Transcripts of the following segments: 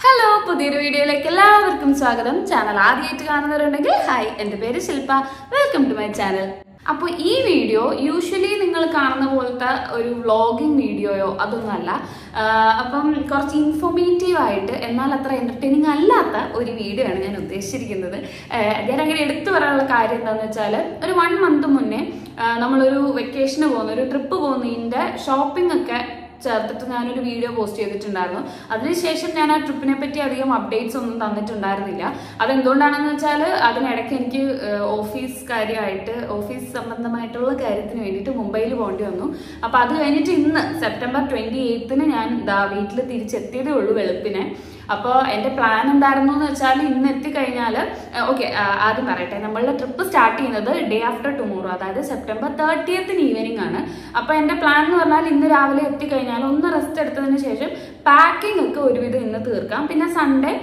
Hello പുതിയൊരു വീഡിയോയിലേക്ക് എല്ലാവർക്കും സ്വാഗതം ചാനൽ ആദ്യമായിട്ട് കാണുന്നവരുണ്ടെങ്കിൽ ഹായ് എൻ്റെ പേര് Shilpa welcome to my channel അപ്പോൾ ഈ വീഡിയോ യൂഷ്വലി നിങ്ങൾ കാണുന്ന പോലത്തെ ഒരു വ്ളോഗിങ് വീഡിയോയോ അതൊന്നുമല്ല ആഹ് അപ്പം കുറച്ച് ഇൻഫോർമേറ്റീവ് ആയിട്ട് എന്നാൽ അത്ര എൻ്റർടൈനിങ് അല്ലാത്ത ഒരു വീഡിയോ ആണ് ഞാൻ ഉദ്ദേശിച്ചിരിക്കുന്നത് ആഹ് ഞാൻ അങ്ങനെ എടുത്തു പറയാനുള്ള കാര്യം എന്താണെന്ന് വെച്ചാൽ ഒരു വൺ മന്ത് മുന്നേ ആഹ് നമ്മളൊരു വെക്കേഷന് പോകുന്ന ഒരു ട്രിപ്പ് പോകുന്നതിൻ്റെ ഷോപ്പിംഗ് ഒക്കെ ചേർത്തിട്ട് ഞാനൊരു വീഡിയോ പോസ്റ്റ് ചെയ്തിട്ടുണ്ടായിരുന്നു അതിനുശേഷം ഞാൻ ആ ട്രിപ്പിനെ പറ്റി അധികം അപ്ഡേറ്റ്സ് ഒന്നും തന്നിട്ടുണ്ടായിരുന്നില്ല അതെന്തുകൊണ്ടാണെന്ന് വെച്ചാൽ അതിനിടയ്ക്ക് എനിക്ക് ഏഹ്, ഓഫീസ് കാര്യമായിട്ട് ഓഫീസ് സംബന്ധമായിട്ടുള്ള കാര്യത്തിന് വേണ്ടിയിട്ട് മുംബൈയിൽ പോകേണ്ടി വന്നു അപ്പോൾ അത് കഴിഞ്ഞിട്ട് ഇന്ന് സെപ്റ്റംബർ ട്വൻറ്റി എയ്ത്തിന് ഞാൻ ദാ വീട്ടിൽ തിരിച്ചെത്തിയതേ ഉള്ളൂ വെളുപ്പിനെ അപ്പോൾ എൻ്റെ പ്ലാൻ എന്തായിരുന്നു എന്ന് വെച്ചാൽ ഇന്ന് എത്തിക്കഴിഞ്ഞാൽ ഓക്കെ ആദ്യം പറയട്ടെ നമ്മളുടെ ട്രിപ്പ് സ്റ്റാർട്ട് ചെയ്യുന്നത് ഡേ ആഫ്റ്റർ ടുമോറോ അതായത് സെപ്റ്റംബർ തേർട്ടിയത്തിന് ഈവനിങ് ആണ് അപ്പോൾ എൻ്റെ പ്ലാൻ എന്ന് പറഞ്ഞാൽ ഇന്ന് രാവിലെ എത്തിക്കഴിഞ്ഞാൽ ഒന്ന് റെസ്റ്റ് എടുത്തതിന് ശേഷം പാക്കിംഗ് ഒക്കെ ഒരുവിധം ഇന്ന് തീർക്കാം പിന്നെ സൺഡേ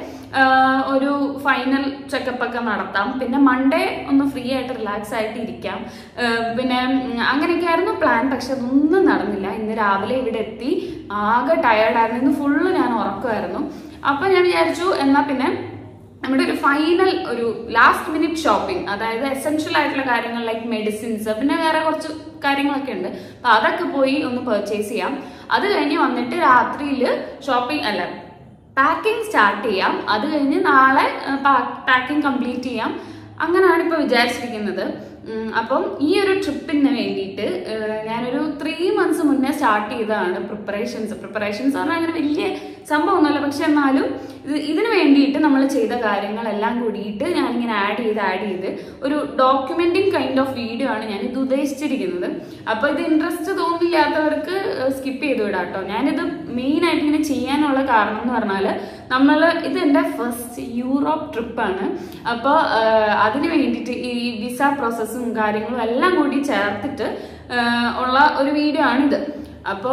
ഒരു ഫൈനൽ ചെക്കപ്പ് ഒക്കെ നടത്താം പിന്നെ മൺഡേ ഒന്ന് ഫ്രീ ആയിട്ട് റിലാക്സ് ആയിട്ട് ഇരിക്കാം ആഹ് പിന്നെ ഉം, അങ്ങനെയൊക്കെയായിരുന്നു പ്ലാൻ പക്ഷെ അതൊന്നും നടന്നില്ല ഇന്ന് രാവിലെ ഇവിടെ എത്തി ആകെ ടയേർഡായിരുന്നു ഇന്ന് ഫുള്ള് ഞാൻ ഉറക്കമായിരുന്നു അപ്പൊ ഞാൻ വിചാരിച്ചു എന്നാ പിന്നെ നമ്മുടെ ഒരു ഫൈനൽ ഒരു ലാസ്റ്റ് മിനിറ്റ് ഷോപ്പിംഗ് അതായത് എസെൻഷ്യൽ ആയിട്ടുള്ള കാര്യങ്ങൾ ലൈക്ക് മെഡിസിൻസ് പിന്നെ വേറെ കുറച്ച് കാര്യങ്ങളൊക്കെ ഉണ്ട് അപ്പൊ അതൊക്കെ പോയി ഒന്ന് പർച്ചേസ് ചെയ്യാം അത് കഴിഞ്ഞ് വന്നിട്ട് രാത്രിയിൽ ഷോപ്പിംഗ് അല്ല പാക്കിംഗ് സ്റ്റാർട്ട് ചെയ്യാം അത് കഴിഞ്ഞ് നാളെ പാക്കിംഗ് കംപ്ലീറ്റ് ചെയ്യാം അങ്ങനെയാണ് ഇപ്പോൾ വിചാരിച്ചിരിക്കുന്നത് ഉം, അപ്പം ഈ ഒരു ട്രിപ്പിന് വേണ്ടിയിട്ട് ഏഹ്, ഞാനൊരു ത്രീ മന്ത്സ് മുന്നേ സ്റ്റാർട്ട് ചെയ്തതാണ് പ്രിപ്പറേഷൻസ് പ്രിപ്പറേഷൻസ് പറഞ്ഞാൽ അങ്ങനെ വലിയ സംഭവമൊന്നുമല്ല പക്ഷെ എന്നാലും ഇത് ഇതിന് വേണ്ടിയിട്ട് നമ്മൾ ചെയ്ത കാര്യങ്ങളെല്ലാം കൂടിയിട്ട് ഞാനിങ്ങനെ ആഡ് ചെയ്ത് ആഡ് ചെയ്ത് ഒരു ഡോക്യുമെന്റിങ് കൈൻഡ് ഓഫ് വീഡിയോ ആണ് ഞാൻ ഇത് ഉദ്ദേശിച്ചിരിക്കുന്നത് അപ്പോൾ ഇത് ഇൻട്രസ്റ്റ് തോന്നില്ലാത്തവർക്ക് സ്കിപ്പ് ചെയ്ത് വിടാം കേട്ടോ ഞാനിത് മെയിൻ ആയിട്ട് ഇങ്ങനെ ചെയ്യാനുള്ള കാരണം എന്ന് പറഞ്ഞാൽ നമ്മൾ ഇത് എൻ്റെ ഫസ്റ്റ് യൂറോപ്പ് ട്രിപ്പാണ് അപ്പോൾ അതിന് വേണ്ടിയിട്ട് ഈ വിസ പ്രോസസ്സും കാര്യങ്ങളും എല്ലാം കൂടി ചേർത്തിട്ട് ആ, ഉള്ള ഒരു വീഡിയോ ആണിത് അപ്പോൾ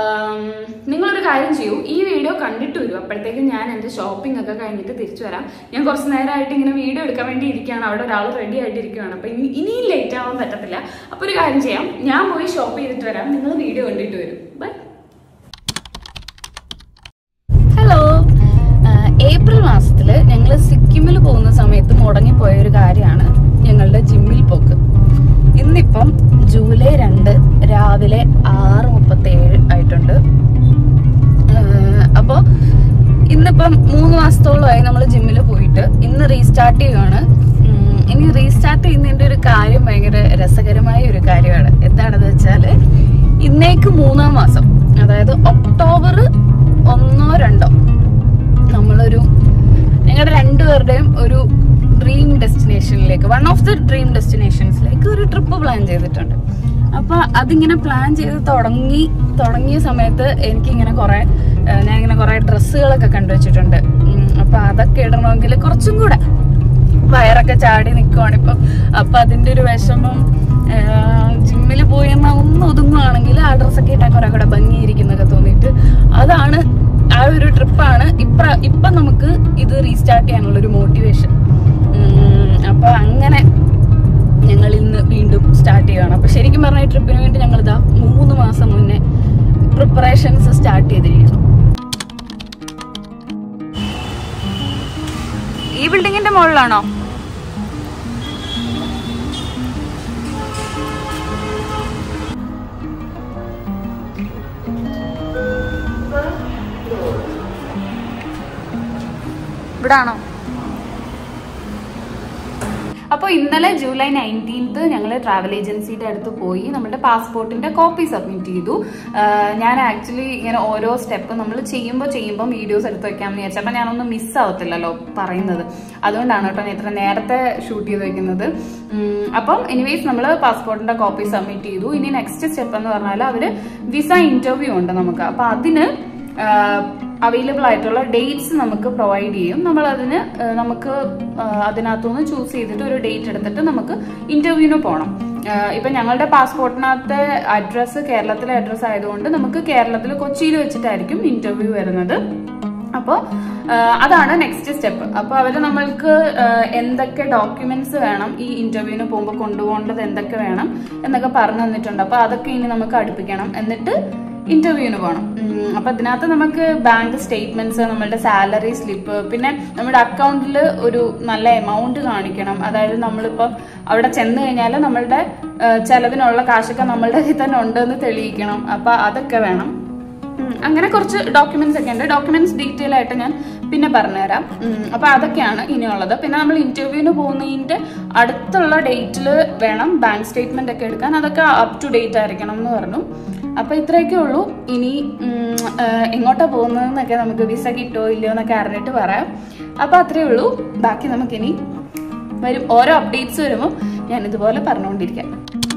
നിങ്ങളൊരു കാര്യം ചെയ്യൂ ഈ വീഡിയോ കണ്ടിട്ട് വരും അപ്പോഴത്തേക്കും ഞാൻ എൻ്റെ ഷോപ്പിംഗ് ഒക്കെ കഴിഞ്ഞിട്ട് തിരിച്ചു വരാം ഞാൻ കുറച്ച് നേരമായിട്ട് ഇങ്ങനെ വീഡിയോ എടുക്കാൻ വേണ്ടി ഇരിക്കുകയാണ് അവിടെ ഒരാൾ റെഡി ആയിട്ട് ഇരിക്കുകയാണ് അപ്പോൾ ഇനി ഇനിയും ലേറ്റ് ആവാൻ പറ്റത്തില്ല അപ്പോൾ ഒരു കാര്യം ചെയ്യാം ഞാൻ പോയി ഷോപ്പ് ചെയ്തിട്ട് വരാം നിങ്ങൾ വീഡിയോ കണ്ടിട്ട് വരും ബൈ ഹലോ ഏപ്രിൽ മാസത്തിൽ ഞങ്ങൾ സിക്കിമിൽ പോകുന്ന സമയത്ത് മുടങ്ങിപ്പോയ ഒരു കാര്യമാണ് ഞങ്ങളുടെ ജിമ്മിൽ പോക്ക് ഇന്നിപ്പം ജൂലൈ രണ്ട് രാവിലെ ആറ് മുപ്പത്തേഴ് ആയിട്ടുണ്ട് അപ്പോൾ ഇന്നിപ്പം മൂന്ന് മാസത്തോളമായി നമ്മൾ ജിമ്മിൽ പോയിട്ട് ഇന്ന് റീസ്റ്റാർട്ട് ചെയ്യുവാണ് ഉം, ഇനി റീസ്റ്റാർട്ട് ചെയ്യുന്നതിൻ്റെ ഒരു കാര്യം ഭയങ്കര രസകരമായ ഒരു കാര്യമാണ് എന്താണെന്ന് വെച്ചാൽ ഇന്നേക്ക് മൂന്നാം മാസം അതായത് ഒക്ടോബർ ഒന്നോ രണ്ടോ നമ്മളൊരു ഞങ്ങളുടെ രണ്ടുപേരുടെയും ഒരു ഡ്രീം ഡെസ്റ്റിനേഷനിലേക്ക് വൺ ഓഫ് ദി ഡ്രീം ഡെസ്റ്റിനേഷൻസിലേക്ക് ഒരു ട്രിപ്പ് പ്ലാൻ ചെയ്തിട്ടുണ്ട് അപ്പൊ അതിങ്ങനെ പ്ലാൻ ചെയ്ത് തുടങ്ങി തുടങ്ങിയ സമയത്ത് എനിക്കിങ്ങനെ കുറെ ഞാൻ ഇങ്ങനെ കുറെ ഡ്രസ്സുകളൊക്കെ കണ്ടുവച്ചിട്ടുണ്ട് ഉം, അപ്പൊ അതൊക്കെ ഇടണമെങ്കിൽ കുറച്ചും കൂടെ വയറൊക്കെ ചാടി നിൽക്കുവാണ് ഇപ്പം അപ്പൊ അതിന്റെ ഒരു വിഷമം ജിമ്മിൽ പോയി എന്നാ ഒന്ന് ഒതുങ്ങുവാണെങ്കിൽ ആ ഡ്രസ്സൊക്കെ ഇട്ടാൽ കുറെ കൂടെ ഭംഗിയിരിക്കുന്നൊക്കെ തോന്നിയിട്ട് അതാണ് ആ ഒരു ട്രിപ്പാണ് ഇപ്ര ഇപ്പം നമുക്ക് ഇത് റീസ്റ്റാർട്ട് ചെയ്യാനുള്ള ഒരു മോട്ടിവേഷൻ അപ്പൊ അങ്ങനെ ഞങ്ങൾ ഇന്ന് വീണ്ടും സ്റ്റാർട്ട് ചെയ്യുകയാണ് അപ്പൊ ശരിക്കും പറഞ്ഞ ഈ ട്രിപ്പിന് വേണ്ടി ഞങ്ങൾ ഇതാ മൂന്ന് മാസം മുന്നേ പ്രിപ്പറേഷൻസ് സ്റ്റാർട്ട് ചെയ്തിരിക്കുന്നു ഈ ബിൽഡിങ്ങിന്റെ മുകളിലാണോ ഇവിടാണോ അപ്പോൾ ഇന്നലെ ജൂലൈ നയൻറ്റീൻത്ത് ഞങ്ങൾ ട്രാവൽ ഏജൻസിയുടെ അടുത്ത് പോയി നമ്മുടെ പാസ്പോർട്ടിന്റെ കോപ്പി സബ്മിറ്റ് ചെയ്തു ആഹ് ഞാൻ ആക്ച്വലി ഇങ്ങനെ ഓരോ സ്റ്റെപ്പ് നമ്മൾ ചെയ്യുമ്പോൾ ചെയ്യുമ്പോൾ വീഡിയോസ് എടുത്ത് വെക്കാമെന്ന് വിചാരിച്ചു അപ്പം ഞാനൊന്നും മിസ് ആവത്തില്ലല്ലോ പറയുന്നത് അതുകൊണ്ടാണ് കേട്ടോ ഞാൻ ഇത്ര നേരത്തെ ഷൂട്ട് ചെയ്ത് വെക്കുന്നത് ഉം, അപ്പം എനിവേസ് നമ്മൾ പാസ്പോർട്ടിന്റെ കോപ്പി സബ്മിറ്റ് ചെയ്തു ഇനി നെക്സ്റ്റ് സ്റ്റെപ്പ് എന്ന് പറഞ്ഞാൽ അവർ വിസ ഇന്റർവ്യൂ ഉണ്ട് നമുക്ക് അപ്പം അതിന് അവൈലബിൾ ആയിട്ടുള്ള ഡേറ്റ്സ് നമുക്ക് പ്രൊവൈഡ് ചെയ്യും നമ്മൾ അതിന് നമുക്ക് ആഹ് അതിനകത്തുനിന്ന് ചൂസ് ചെയ്തിട്ട് ഒരു ഡേറ്റ് എടുത്തിട്ട് നമുക്ക് ഇന്റർവ്യൂവിന് പോകണം ആഹ് ഇപ്പൊ ഞങ്ങളുടെ പാസ്പോർട്ടിനകത്തെ അഡ്രസ്സ് കേരളത്തിലെ അഡ്രസ്സ് ആയതുകൊണ്ട് നമുക്ക് കേരളത്തിൽ കൊച്ചിയിൽ വെച്ചിട്ടായിരിക്കും ഇന്റർവ്യൂ വരുന്നത് അപ്പോൾ അതാണ് നെക്സ്റ്റ് സ്റ്റെപ്പ് അപ്പോൾ അവർ നമ്മൾക്ക് ആഹ് എന്തൊക്കെ ഡോക്യുമെന്റ്സ് വേണം ഈ ഇന്റർവ്യൂവിന് പോകുമ്പോൾ കൊണ്ടുപോകേണ്ടത് എന്തൊക്കെ വേണം എന്നൊക്കെ പറഞ്ഞു തന്നിട്ടുണ്ട് അപ്പോൾ അതൊക്കെ ഇനി നമുക്ക് അടുപ്പിക്കണം എന്നിട്ട് ഇന്റർവ്യൂവിന് പോകണം ഉം, അപ്പൊ അതിനകത്ത് നമുക്ക് ബാങ്ക് സ്റ്റേറ്റ്മെന്റ്സ് നമ്മളുടെ സാലറി സ്ലിപ്പ് പിന്നെ നമ്മുടെ അക്കൗണ്ടിൽ ഒരു നല്ല എമൗണ്ട് കാണിക്കണം അതായത് നമ്മളിപ്പോൾ അവിടെ ചെന്ന് കഴിഞ്ഞാൽ നമ്മളുടെ ആ, ചെലവിനുള്ള കാശൊക്കെ നമ്മളുടെ കയ്യിൽ തന്നെ ഉണ്ടെന്ന് തെളിയിക്കണം അപ്പൊ അതൊക്കെ വേണം ഉം, അങ്ങനെ കുറച്ച് ഡോക്യുമെന്റ്സ് ഒക്കെ ഉണ്ട് ഡോക്യുമെന്റ്സ് ഡീറ്റെയിൽ ആയിട്ട് ഞാൻ പിന്നെ പറഞ്ഞുതരാം ഉം, അപ്പൊ അതൊക്കെയാണ് ഇനിയുള്ളത് പിന്നെ നമ്മൾ ഇന്റർവ്യൂവിന് പോകുന്നതിന്റെ അടുത്തുള്ള ഡേറ്റിൽ വേണം ബാങ്ക് സ്റ്റേറ്റ്മെന്റ് ഒക്കെ എടുക്കാൻ അതൊക്കെ അപ് ടു ഡേറ്റ് ആയിരിക്കണം എന്ന് പറഞ്ഞു അപ്പൊ ഇത്രയൊക്കെ ഉള്ളൂ ഇനി ഉം, ആ, എങ്ങോട്ടാ പോകുന്നതെന്നൊക്കെ നമുക്ക് വിസ കിട്ടുമോ ഇല്ലയോ എന്നൊക്കെ അറിഞ്ഞിട്ട് പറയാം അപ്പൊ അത്രേ ഉള്ളൂ ബാക്കി നമുക്കിനി വരും ഓരോ അപ്ഡേറ്റ്സ് വരുമ്പോൾ ഞാൻ ഇതുപോലെ പറഞ്ഞുകൊണ്ടിരിക്കാം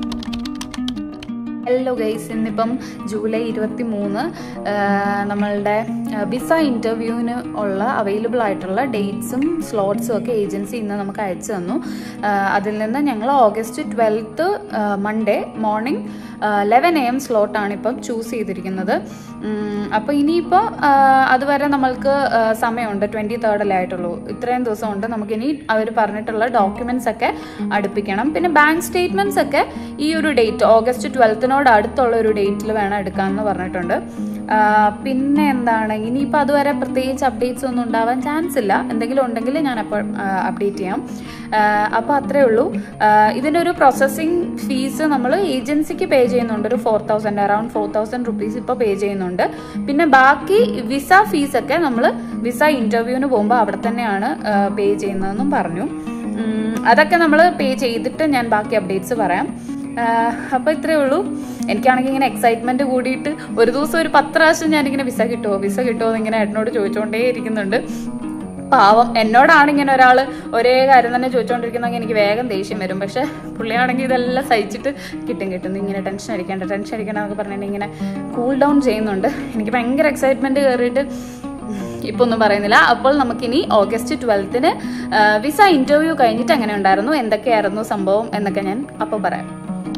ഹലോ ഗൈസ് ഇന്നിപ്പം ജൂലൈ ഇരുപത്തി മൂന്ന് നമ്മളുടെ വിസ ഇൻ്റർവ്യൂവിന് ഉള്ള അവൈലബിൾ ആയിട്ടുള്ള ഡേറ്റ്സും സ്ലോട്ട്സും ഒക്കെ ഏജൻസി ഇന്ന് നമുക്ക് അയച്ചു തന്നു ആ, അതിൽ നിന്ന് ഞങ്ങൾ August twelfth Monday morning eleven A M സ്ലോട്ടാണ് ഇപ്പം ചൂസ് ചെയ്തിരിക്കുന്നത് അപ്പോൾ ഇനിയിപ്പോൾ അതുവരെ നമ്മൾക്ക് ആ, സമയമുണ്ട് ട്വൻറ്റി തേർഡല്ലേ ആയിട്ടുള്ളൂ ഇത്രയും ദിവസമുണ്ട് നമുക്കിനി അവർ പറഞ്ഞിട്ടുള്ള ഡോക്യുമെൻറ്റ്സ് ഒക്കെ അടുപ്പിക്കണം പിന്നെ ബാങ്ക് സ്റ്റേറ്റ്മെൻറ്റ്സ് ഒക്കെ ഈ ഒരു ഡേറ്റ് ഓഗസ്റ്റ് ട്വൽത്തിനോട് അടുത്തുള്ള ഒരു ഡേറ്റിൽ വേണം എടുക്കാമെന്ന് പറഞ്ഞിട്ടുണ്ട് ആ, പിന്നെ എന്താണ് ഇനിയിപ്പോൾ അതുവരെ പ്രത്യേകിച്ച് അപ്ഡേറ്റ്സ് ഒന്നും ഉണ്ടാവാൻ ചാൻസ് ഇല്ല എന്തെങ്കിലും ഉണ്ടെങ്കിൽ ഞാൻ അപ്പോൾ അപ്ഡേറ്റ് ചെയ്യാം അപ്പോൾ അത്രേ ഉള്ളൂ ആ, ഇതിനൊരു പ്രോസസ്സിങ് ഫീസ് നമ്മൾ ഏജൻസിക്ക് പേ ചെയ്യുന്നുണ്ട് ഒരു four thousand around four thousand rupees ഇപ്പോൾ പേ ചെയ്യുന്നുണ്ട് പിന്നെ ബാക്കി വിസ ഫീസൊക്കെ നമ്മൾ വിസ ഇൻ്റർവ്യൂവിന് പോകുമ്പോൾ അവിടെ തന്നെയാണ് പേ ചെയ്യുന്നതെന്നും പറഞ്ഞു ഉം, അതൊക്കെ നമ്മൾ പേ ചെയ്തിട്ട് ഞാൻ ബാക്കി അപ്ഡേറ്റ്സ് പറയാം അപ്പോൾ ഇത്രയേ ഉള്ളൂ എനിക്കാണെങ്കിൽ ഇങ്ങനെ എക്സൈറ്റ്മെന്റ് കൂടിയിട്ട് ഒരു ദിവസം ഒരു പത്ത് പ്രാവശ്യം ഞാനിങ്ങനെ വിസ കിട്ടുമോ വിസ കിട്ടുമോ എന്ന് ഇങ്ങനെ ഏട്ടനോട് ചോദിച്ചുകൊണ്ടേ ഇരിക്കുന്നുണ്ട് പാവം എന്നോടാണ് ഇങ്ങനെ ഒരാൾ ഒരേ കാര്യം തന്നെ ചോദിച്ചുകൊണ്ടിരിക്കുന്നെങ്കിൽ എനിക്ക് വേഗം ദേഷ്യം വരും പക്ഷെ പുള്ളിയാണെങ്കിൽ ഇതെല്ലാം സഹിച്ചിട്ട് കിട്ടും കിട്ടും നീ ഇങ്ങനെ ടെൻഷൻ അടിക്കേണ്ട ടെൻഷൻ അടിക്കേണ്ട എന്നൊക്കെ പറഞ്ഞിട്ട് ഇങ്ങനെ കൂൾ ഡൗൺ ചെയ്യുന്നുണ്ട് എനിക്ക് ഭയങ്കര എക്സൈറ്റ്മെന്റ് കയറിയിട്ട് ഇപ്പൊ ഒന്നും പറയുന്നില്ല അപ്പോൾ നമുക്കിനി ഓഗസ്റ്റ് ട്വൽത്തിന് വിസ ഇന്റർവ്യൂ കഴിഞ്ഞിട്ട് എങ്ങനെ ഉണ്ടായിരുന്നു എന്തൊക്കെയായിരുന്നു സംഭവം എന്നൊക്കെ ഞാൻ അപ്പോൾ പറയാം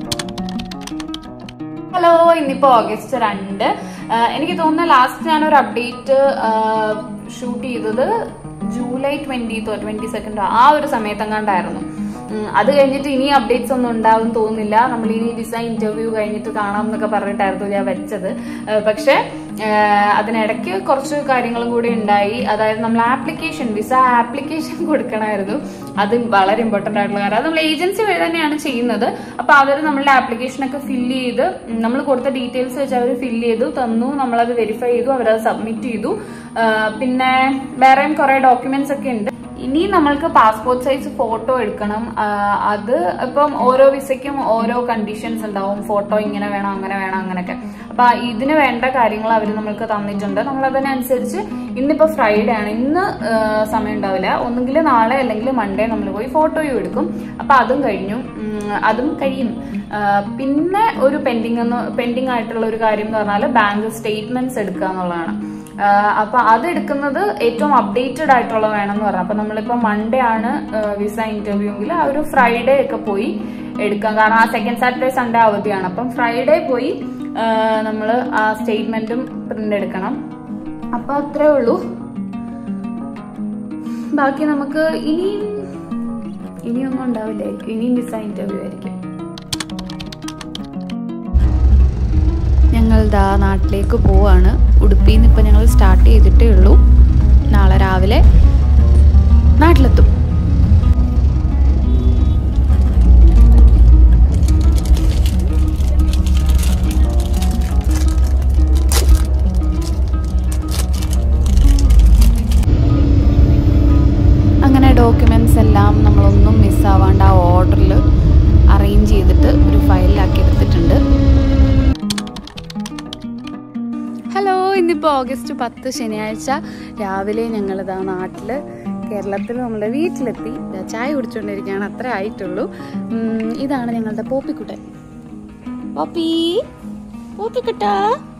ഹലോ ഇന്നിപ്പോ ഓഗസ്റ്റ് രണ്ട് ആ, എനിക്ക് തോന്നുന്നു ലാസ്റ്റ് ഞാനൊരു അപ്ഡേറ്റ് ഷൂട്ട് ചെയ്തത് ജൂലൈ ട്വന്റിത്തോ ട്വന്റി സെക്കൻഡോ ആ ഒരു സമയത്തെങ്ങാണ്ടായിരുന്നു ഉം, അത് കഴിഞ്ഞിട്ട് ഇനി അപ്ഡേറ്റ്സ് ഒന്നും ഉണ്ടാവും തോന്നുന്നില്ല നമ്മൾ ഇനി വിസ ഇന്റർവ്യൂ കഴിഞ്ഞിട്ട് കാണാം എന്നൊക്കെ പറഞ്ഞിട്ടായിരുന്നു ഞാൻ വെച്ചത് ആ, പക്ഷേ ആ, അതിനിടയ്ക്ക് കുറച്ച് കാര്യങ്ങളും കൂടി ഉണ്ടായി അതായത് നമ്മൾ ആപ്ലിക്കേഷൻ വിസ ആപ്ലിക്കേഷൻ കൊടുക്കണമായിരുന്നു അത് വളരെ ഇമ്പോർട്ടന്റ് ആയിട്ടുള്ള കാര്യം അത് നമ്മൾ ഏജൻസി വഴി തന്നെയാണ് ചെയ്യുന്നത് അപ്പൊ അവർ നമ്മളുടെ ആപ്ലിക്കേഷൻ ഒക്കെ ഫില്ല് ചെയ്ത് നമ്മൾ കൊടുത്ത ഡീറ്റെയിൽസ് വെച്ച് അവർ ഫില്ല് ചെയ്തു തന്നു നമ്മളത് വെരിഫൈ ചെയ്തു അവരത് സബ്മിറ്റ് ചെയ്തു ആ, പിന്നെ വേറെയും കുറെ ഡോക്യുമെന്റ്സ് ഒക്കെ ഉണ്ട് ഇനി നമ്മൾക്ക് പാസ്പോർട്ട് സൈസ് ഫോട്ടോ എടുക്കണം ആ, അത് ഇപ്പം ഓരോ വിസയ്ക്കും ഓരോ കണ്ടീഷൻസ് ഉണ്ടാവും ഫോട്ടോ ഇങ്ങനെ വേണം അങ്ങനെ വേണം അങ്ങനെയൊക്കെ അപ്പൊ ഇതിന് വേണ്ട കാര്യങ്ങൾ അവർ നമ്മൾക്ക് തന്നിട്ടുണ്ട് നമ്മൾ അതിനനുസരിച്ച് ഇന്നിപ്പോ ഫ്രൈഡേ ആണ് ഇന്ന് ആ, സമയം ഉണ്ടാവില്ല ഒന്നുകിൽ നാളെ അല്ലെങ്കിൽ മൺഡേ നമ്മൾ പോയി ഫോട്ടോയും എടുക്കും അപ്പൊ അതും കഴിഞ്ഞു ഉം, അതും കഴിയും ആ, പിന്നെ ഒരു പെൻഡിങ് എന്ന് പെൻഡിങ് ആയിട്ടുള്ള ഒരു കാര്യം എന്ന് പറഞ്ഞാൽ ബാങ്ക് സ്റ്റേറ്റ്മെന്റ്സ് എടുക്കുക എന്നുള്ളതാണ് ആഹ് അപ്പൊ അതെടുക്കുന്നത് ഏറ്റവും അപ്ഡേറ്റഡ് ആയിട്ടുള്ള വേണം എന്ന് പറഞ്ഞു അപ്പൊ നമ്മളിപ്പോ മൺഡേ ആണ് വിസ ഇന്റർവ്യൂ എങ്കിൽ ആ ഒരു ഫ്രൈഡേ ഒക്കെ പോയി എടുക്കാം കാരണം ആ സെക്കൻഡ് സാറ്റർഡേ സൺഡേ അവധിയാണ് അപ്പം ഫ്രൈഡേ പോയി നമ്മൾ ആ സ്റ്റേറ്റ്മെന്റും പ്രിന്റ് എടുക്കണം അപ്പൊ അത്രേ ഉള്ളൂ ബാക്കി നമുക്ക് ഇനിയും ഇനിയൊന്നും ഉണ്ടാവില്ലായിരിക്കും ഇനിയും വിസ ഇന്റർവ്യൂ ആയിരിക്കും ഞങ്ങൾ ദാ നാട്ടിലേക്ക് പോവാണ് ഉടുപ്പിയിൽ നിന്ന് ഇപ്പം ഞങ്ങൾ സ്റ്റാർട്ട് ചെയ്തിട്ടേ ഉള്ളൂ നാളെ രാവിലെ നാട്ടിലെത്തും അങ്ങനെ ഡോക്യുമെൻറ്റ്സ് എല്ലാം നമ്മളൊന്നും മിസ്സാവാണ്ട് ആ ഓർഡറിൽ അറേഞ്ച് ചെയ്തിട്ട് ഒരു ഫയലിലാക്കി എടുത്തിട്ടുണ്ട് ഹലോ ഇന്നിപ്പോൾ ഓഗസ്റ്റ് പത്ത് ശനിയാഴ്ച രാവിലെ ഞങ്ങളിതാ നാട്ടിൽ കേരളത്തിൽ നമ്മുടെ വീട്ടിലെത്തി ദാ ചായ കുടിച്ചുകൊണ്ടിരിക്കുകയാണ് അത്ര ആയിട്ടുള്ളൂ ഉം, ഇതാണ് ഞങ്ങളുടെ പോപ്പിക്കുട്ടൻ പോപ്പി പോപ്പിക്കുട്ടാ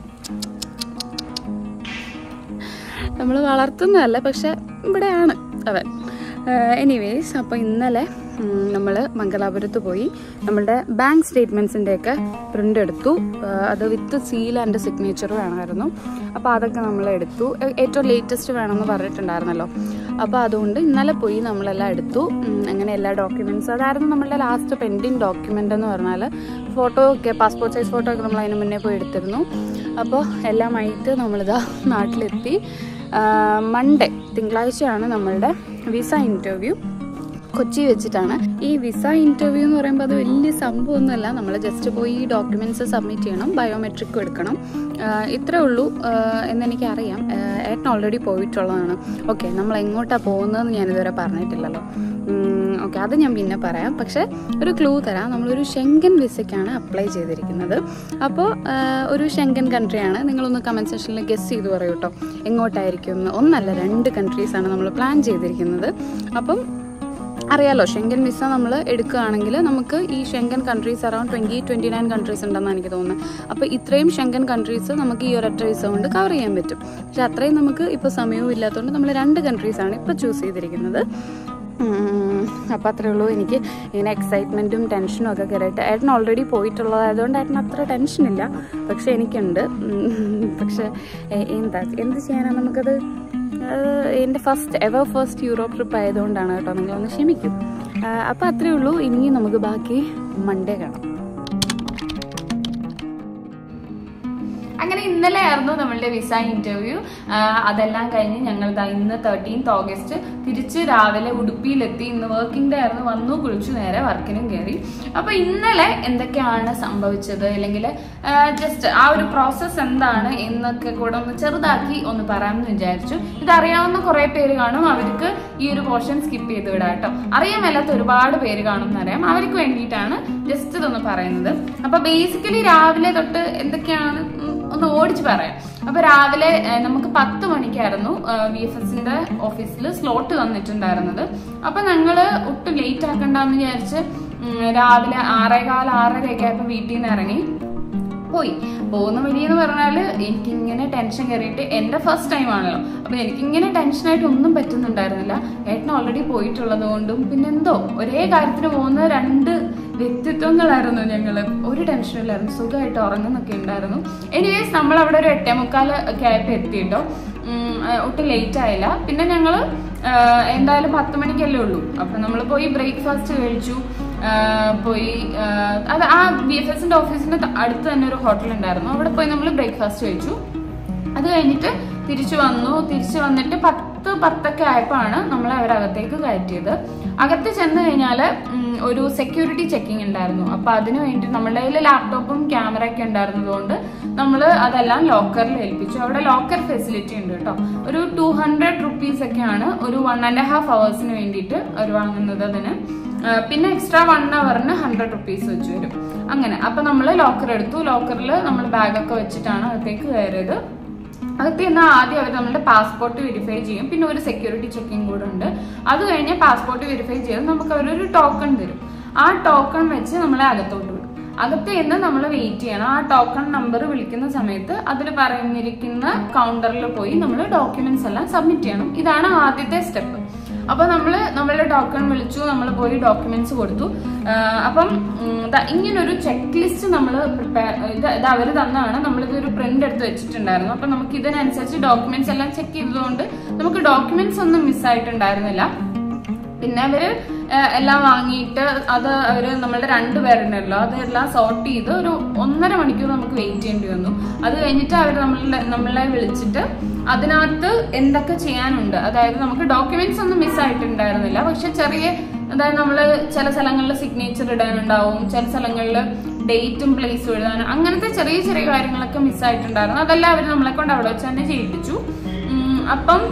നമ്മൾ വളർത്തുന്നതല്ല പക്ഷെ ഇവിടെയാണ് അവൻ എനിവേസ് അപ്പോൾ ഇന്നലെ നമ്മൾ മംഗലാപുരത്ത് പോയി നമ്മളുടെ ബാങ്ക് സ്റ്റേറ്റ്മെൻറ്റ്സിൻ്റെയൊക്കെ പ്രിൻ്റ് എടുത്തു ആ, അത് വിത്ത് സീൽ ആൻഡ് സിഗ്നേച്ചർ വേണമായിരുന്നു അപ്പോൾ അതൊക്കെ നമ്മൾ എടുത്തു ഏ- ഏറ്റവും ലേറ്റസ്റ്റ് വേണമെന്ന് പറഞ്ഞിട്ടുണ്ടായിരുന്നല്ലോ അപ്പോൾ അതുകൊണ്ട് ഇന്നലെ പോയി നമ്മളെല്ലാം എടുത്തു ഉം, അങ്ങനെ എല്ലാ ഡോക്യുമെൻറ്റ്സ് അതായിരുന്നു നമ്മളുടെ ലാസ്റ്റ് പെൻഡിങ് ഡോക്യുമെൻ്റ് എന്ന് പറഞ്ഞാൽ ഫോട്ടോ ഒക്കെ പാസ്പോർട്ട് സൈസ് ഫോട്ടോ ഒക്കെ നമ്മൾ അതിന് മുന്നേ പോയി എടുത്തിരുന്നു അപ്പോൾ എല്ലാമായിട്ട് നമ്മളിതാ നാട്ടിലെത്തി മൺഡേ തിങ്കളാഴ്ചയാണ് നമ്മളുടെ വിസ ഇൻ്റർവ്യൂ കൊച്ചി വെച്ചിട്ടാണ് ഈ വിസ ഇൻ്റർവ്യൂ എന്ന് പറയുമ്പോൾ അത് വലിയ സംഭവമൊന്നുമല്ല നമ്മൾ ജസ്റ്റ് പോയി ഈ ഡോക്യുമെൻറ്റ്സ് സബ്മിറ്റ് ചെയ്യണം ബയോമെട്രിക്കും എടുക്കണം ആഹ് ഇത്രേ ഉള്ളൂ ആഹ് എന്നെനിക്കറിയാം ആഹ് ഏട്ടൻ ഓൾറെഡി പോയിട്ടുള്ളതാണ് ഓക്കെ നമ്മൾ എങ്ങോട്ടാണ് പോകുന്നതെന്ന് ഞാനിതുവരെ പറഞ്ഞിട്ടില്ലല്ലോ ഓക്കെ അത് ഞാൻ പിന്നെ പറയാം പക്ഷേ ഒരു ക്ലൂ തരാം നമ്മളൊരു ഷെങ്കൻ വിസയ്ക്കാണ് അപ്ലൈ ചെയ്തിരിക്കുന്നത് അപ്പോൾ ഒരു ഷെങ്കൻ കൺട്രിയാണ് നിങ്ങളൊന്ന് കമൻറ്റ് സെക്ഷനിൽ ഗസ് ചെയ്ത് പറയൂ കേട്ടോ എങ്ങോട്ടായിരിക്കും എന്ന് ഒന്നല്ല രണ്ട് കൺട്രീസാണ് നമ്മൾ പ്ലാൻ ചെയ്തിരിക്കുന്നത് അപ്പം അറിയാലോ ഷെങ്കൻ വിസ നമ്മൾ എടുക്കുകയാണെങ്കിൽ നമുക്ക് ഈ Schengen countries around twenty twenty nine countries ഉണ്ടെന്നാണ് എനിക്ക് തോന്നുന്നത് അപ്പോൾ ഇത്രയും ഷെങ്കൻ കൺട്രീസ് നമുക്ക് ഈ ഒരൊറ്റ വിസ കൊണ്ട് കവർ ചെയ്യാൻ പറ്റും പക്ഷെ അത്രയും നമുക്ക് ഇപ്പോൾ സമയവും ഇല്ലാത്തതുകൊണ്ട് നമ്മൾ രണ്ട് കൺട്രീസാണ് ഇപ്പോൾ ചൂസ് ചെയ്തിരിക്കുന്നത് അപ്പോൾ അത്രേ ഉള്ളൂ എനിക്ക് ഇങ്ങനെ എക്സൈറ്റ്മെൻറ്റും ടെൻഷനും ഒക്കെ കയറിയിട്ട് ഏട്ടൻ ഓൾറെഡി പോയിട്ടുള്ളതായതുകൊണ്ട് ഏട്ടൻ അത്ര ടെൻഷനില്ല പക്ഷെ എനിക്കുണ്ട് ഉം, പക്ഷെ എ- എന്താ എന്ത് ചെയ്യാനാണ് നമുക്കത് ആഹ് എൻ്റെ first ever first Europe trip ആയതുകൊണ്ടാണ് കേട്ടോ നിങ്ങളൊന്ന് ക്ഷമിക്കും അപ്പോൾ അത്രേ ഉള്ളൂ ഇനി നമുക്ക് ബാക്കി മൺഡേ കാണാം അങ്ങനെ ഇന്നലെ ആയിരുന്നു നമ്മളുടെ വിസ ഇന്റർവ്യൂ അതെല്ലാം കഴിഞ്ഞ് ഞങ്ങൾ ദാ ഇന്ന് തേർട്ടീൻത്ത് ഓഗസ്റ്റ് തിരിച്ച് രാവിലെ ഉടുപ്പിയിലെത്തി ഇന്ന് വർക്കിംഗ് ഡേ ആയിരുന്നു വന്നു കുളിച്ചു നേരെ വർക്കിനും കയറി അപ്പൊ ഇന്നലെ എന്തൊക്കെയാണ് സംഭവിച്ചത് അല്ലെങ്കിൽ ജസ്റ്റ് ആ ഒരു പ്രോസസ്സ് എന്താണ് എന്നൊക്കെ കൂടെ ഒന്ന് ചെറുതാക്കി ഒന്ന് പറയാമെന്ന് വിചാരിച്ചു ഇതറിയാവുന്ന കുറെ പേര് കാണും അവർക്ക് ഈ ഒരു പോർഷൻ സ്കിപ്പ് ചെയ്ത് വിടാം കേട്ടോ അറിയാൻ മേലാത്ത ഒരുപാട് പേര് കാണും എന്നറിയാം അവർക്ക് വേണ്ടിയിട്ടാണ് ജസ്റ്റ് ഇതൊന്ന് പറയുന്നത് അപ്പൊ ബേസിക്കലി രാവിലെ തൊട്ട് എന്തൊക്കെയാണ് ഉം ഒന്ന് ഓടിച്ച് പറയാം അപ്പൊ രാവിലെ ഏഹ്, നമുക്ക് പത്ത് മണിക്കായിരുന്നു വി എഫ് എസിന്റെ ഓഫീസിൽ സ്ലോട്ട് തന്നിട്ടുണ്ടായിരുന്നത് അപ്പൊ ഞങ്ങള് ഒട്ടും ലേറ്റ് ആക്കണ്ടെന്ന് വിചാരിച്ച് ഉം, രാവിലെ ആറേകാൽ ആറരയൊക്കെ ആയപ്പോ വീട്ടിൽ നിന്ന് ഇറങ്ങി പോയി പോകുന്ന വഴി എന്ന് പറഞ്ഞാല് എനിക്കിങ്ങനെ ടെൻഷൻ കയറിയിട്ട് എന്റെ ഫസ്റ്റ് ടൈം ആണല്ലോ അപ്പൊ എനിക്കിങ്ങനെ ടെൻഷനായിട്ട് ഒന്നും പറ്റുന്നുണ്ടായിരുന്നില്ല ഏട്ടൻ ഓൾറെഡി പോയിട്ടുള്ളത് കൊണ്ടും പിന്നെന്തോ ഒരേ കാര്യത്തിന് പോകുന്ന രണ്ട് വ്യക്തിത്വങ്ങളായിരുന്നു ഞങ്ങള് ഒരു ടെൻഷനും ഇല്ലായിരുന്നു സുഖമായിട്ട് ഉറങ്ങുന്നൊക്കെ ഉണ്ടായിരുന്നു എനിവേസ് നമ്മൾ അവിടെ ഒരു എട്ടേ മുക്കാൽ ഒക്കെ ആയപ്പോൾ എത്തിയിട്ടോ ഉം, ആ, ഒട്ടും ലേറ്റ് ആയില്ല പിന്നെ ഞങ്ങള് ആ, എന്തായാലും പത്ത് മണിക്കല്ലേ ഉള്ളൂ അപ്പൊ നമ്മൾ പോയി ബ്രേക്ക്ഫാസ്റ്റ് കഴിച്ചു ആ, പോയി ആ, അത് ആ ബി എഫ് എസിന്റെ ഓഫീസിന്റെ ത- അടുത്ത് തന്നെ ഒരു ഹോട്ടൽ ഉണ്ടായിരുന്നു അവിടെ പോയി നമ്മൾ ബ്രേക്ക്ഫാസ്റ്റ് കഴിച്ചു അത് കഴിഞ്ഞിട്ട് തിരിച്ചു വന്നു തിരിച്ചു വന്നിട്ട് പത്ത് പത്തൊക്കെ ആയപ്പോഴാണ് നമ്മളെ അവരകത്തേക്ക് കയറ്റിയത് അകത്ത് ചെന്ന് കഴിഞ്ഞാൽ ഒരു സെക്യൂരിറ്റി ചെക്കിംഗ് ഉണ്ടായിരുന്നു അപ്പൊ അതിന് വേണ്ടി നമ്മുടെ കയ്യിൽ ലാപ്ടോപ്പും ക്യാമറ ഒക്കെ ഉണ്ടായിരുന്നതുകൊണ്ട് നമ്മൾ അതെല്ലാം ലോക്കറിൽ ഏൽപ്പിച്ചു അവിടെ ലോക്കർ ഫെസിലിറ്റി ഉണ്ട് കേട്ടോ ഒരു ടു ഹൺഡ്രഡ് റുപ്പീസ് ഒക്കെയാണ് ഒരു വൺ ആൻഡ് ഹാഫ് അവേഴ്സിന് വേണ്ടിയിട്ട് അവർ വാങ്ങുന്നത് അതിന് ആ, പിന്നെ എക്സ്ട്രാ വൺ അവറിന് ഹൺഡ്രഡ് റുപ്പീസ് വെച്ച് വരും അങ്ങനെ അപ്പൊ നമ്മൾ ലോക്കർ എടുത്തു ലോക്കറിൽ നമ്മൾ ബാഗൊക്കെ വെച്ചിട്ടാണ് അകത്തേക്ക് കയറിയത് അകത്ത് ചെന്നാൽ ആദ്യം അവർ നമ്മുടെ പാസ്പോർട്ട് വെരിഫൈ ചെയ്യും പിന്നെ ഒരു സെക്യൂരിറ്റി ചെക്കിംഗ് കൂടെ ഉണ്ട് അത് കഴിഞ്ഞ് പാസ്പോർട്ട് വെരിഫൈ ചെയ്ത് നമുക്ക് അവരൊരു ടോക്കൺ തരും ആ ടോക്കൺ വെച്ച് നമ്മളെ അകത്തോട്ട് വിടും അകത്ത് ചെന്ന് നമ്മൾ വെയിറ്റ് ചെയ്യണം ആ ടോക്കൺ നമ്പർ വിളിക്കുന്ന സമയത്ത് അതിൽ പറഞ്ഞിരിക്കുന്ന കൗണ്ടറിൽ പോയി നമ്മൾ ഡോക്യുമെന്റ്സ് എല്ലാം സബ്മിറ്റ് ചെയ്യണം ഇതാണ് ആദ്യത്തെ സ്റ്റെപ്പ് അപ്പൊ നമ്മള് നമ്മളുടെ ടോക്കൺ വിളിച്ചു നമ്മൾ പോയി ഡോക്യുമെന്റ്സ് കൊടുത്തു ആ, അപ്പം ഉം, ദാ ഇങ്ങനൊരു ചെക്ക് ലിസ്റ്റ് നമ്മൾ പ്രിപ്പയർ ഇത് ഇത് അവർ തന്നാണ് നമ്മളിത് ഒരു പ്രിന്റ് എടുത്ത് വെച്ചിട്ടുണ്ടായിരുന്നു അപ്പൊ നമുക്ക് ഇതിനനുസരിച്ച് ഡോക്യുമെന്റ്സ് എല്ലാം ചെക്ക് ചെയ്തതുകൊണ്ട് നമുക്ക് ഡോക്യുമെന്റ്സ് ഒന്നും മിസ്സായിട്ടുണ്ടായിരുന്നില്ല പിന്നെ അവര് ഏഹ്, എല്ലാം വാങ്ങിയിട്ട് അത് അവര് നമ്മളുടെ രണ്ടുപേരുണ്ടല്ലോ അതെല്ലാം സോർട്ട് ചെയ്ത് ഒരു ഒന്നര മണിക്കൂർ നമുക്ക് വെയിറ്റ് ചെയ്യേണ്ടി വന്നു അത് കഴിഞ്ഞിട്ട് അവർ നമ്മളെ നമ്മളെ വിളിച്ചിട്ട് അതിനകത്ത് എന്തൊക്കെ ചെയ്യാനുണ്ട് അതായത് നമുക്ക് ഡോക്യുമെന്റ്സ് ഒന്നും മിസ്സായിട്ടുണ്ടായിരുന്നില്ല പക്ഷെ ചെറിയ അതായത് നമ്മൾ ചില സ്ഥലങ്ങളിൽ സിഗ്നേച്ചർ ഇടാനുണ്ടാവും ചില സ്ഥലങ്ങളിൽ ഡേറ്റും പ്ലേസും എഴുതാനും അങ്ങനത്തെ ചെറിയ ചെറിയ കാര്യങ്ങളൊക്കെ മിസ്സായിട്ടുണ്ടായിരുന്നു അതെല്ലാം അവർ നമ്മളെ കൊണ്ട് അവിടെ വെച്ച് തന്നെ ചെയ്യിപ്പിച്ചു ഉം, അപ്പം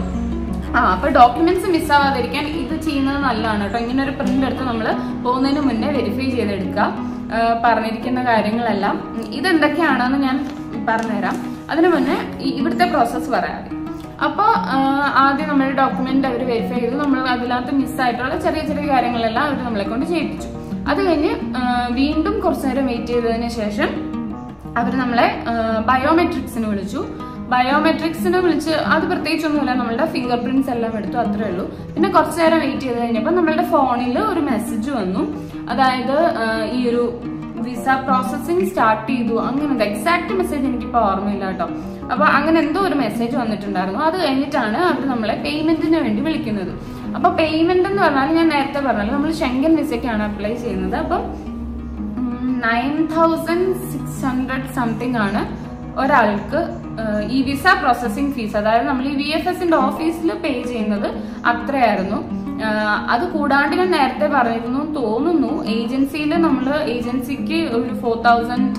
ആ അപ്പൊ ഡോക്യുമെന്റ്സ് മിസ്സാവാതിരിക്കാൻ ഇത് ചെയ്യുന്നത് നല്ലതാണ് കേട്ടോ ഇങ്ങനെ ഒരു പ്രിന്റ് എടുത്ത് നമ്മൾ പോകുന്നതിന് മുന്നേ വെരിഫൈ ചെയ്തെടുക്കുക ആ, പറഞ്ഞിരിക്കുന്ന കാര്യങ്ങളെല്ലാം ഉം, ഇതെന്തൊക്കെയാണെന്ന് ഞാൻ പറഞ്ഞുതരാം അതിനു മുന്നേ ഈ- ഇവിടുത്തെ പ്രോസസ്സ് പറയാം അപ്പോൾ ആദ്യം നമ്മുടെ ഡോക്യുമെന്റ് അവർ വെരിഫൈ ചെയ്തു നമ്മൾ അതിനകത്ത് മിസ്സായിട്ടുള്ള ചെറിയ ചെറിയ കാര്യങ്ങളെല്ലാം അവർ നമ്മളെ കൊണ്ട് ചെയ്യിപ്പിച്ചു അത് കഴിഞ്ഞ് ആ, വീണ്ടും കുറച്ചു നേരം വെയിറ്റ് ചെയ്തതിന് ശേഷം അവർ നമ്മളെ ബയോമെട്രിക്സിന് വിളിച്ചു ബയോമെട്രിക്സിന് വിളിച്ച് അത് പ്രത്യേകിച്ചൊന്നുമില്ല നമ്മളുടെ ഫിംഗർ പ്രിന്റ്സ് എല്ലാം എടുത്തു അത്രേ ഉള്ളൂ പിന്നെ കുറച്ചു നേരം വെയിറ്റ് ചെയ്ത് കഴിഞ്ഞപ്പോൾ നമ്മളുടെ ഫോണിൽ ഒരു മെസ്സേജ് വന്നു അതായത് ആ, ഈ ഒരു വിസ പ്രോസസ്സിംഗ് സ്റ്റാർട്ട് ചെയ്തു അങ്ങനത്തെ എക്സാക്ട് മെസ്സേജ് എനിക്കിപ്പോൾ ഓർമ്മയില്ല കേട്ടോ അപ്പൊ അങ്ങനെ എന്തോ ഒരു മെസ്സേജ് വന്നിട്ടുണ്ടായിരുന്നു അത് കഴിഞ്ഞിട്ടാണ് അവർ നമ്മളെ പേയ്മെന്റിന് വേണ്ടി വിളിക്കുന്നത് അപ്പൊ പേയ്മെന്റ് എന്ന് പറഞ്ഞാൽ ഞാൻ നേരത്തെ പറഞ്ഞല്ലോ നമ്മൾ ഷെങ്കൻ വിസയ്ക്കാണ് അപ്ലൈ ചെയ്യുന്നത് അപ്പം nine thousand six hundred something ആണ് ഒരാൾക്ക് ഏഹ്, ഈ വിസ പ്രോസസ്സിംഗ് ഫീസ് അതായത് നമ്മൾ ഈ വി എഫ് എസിന്റെ ഓഫീസിൽ പേ ചെയ്യുന്നത് അത്രയായിരുന്നു ഏഹ്, അത് കൂടാണ്ട് ഞാൻ നേരത്തെ പറഞ്ഞിരുന്നു എന്ന് തോന്നുന്നു ഏജൻസിയിൽ നമ്മൾ ഏജൻസിക്ക് ഒരു four thousand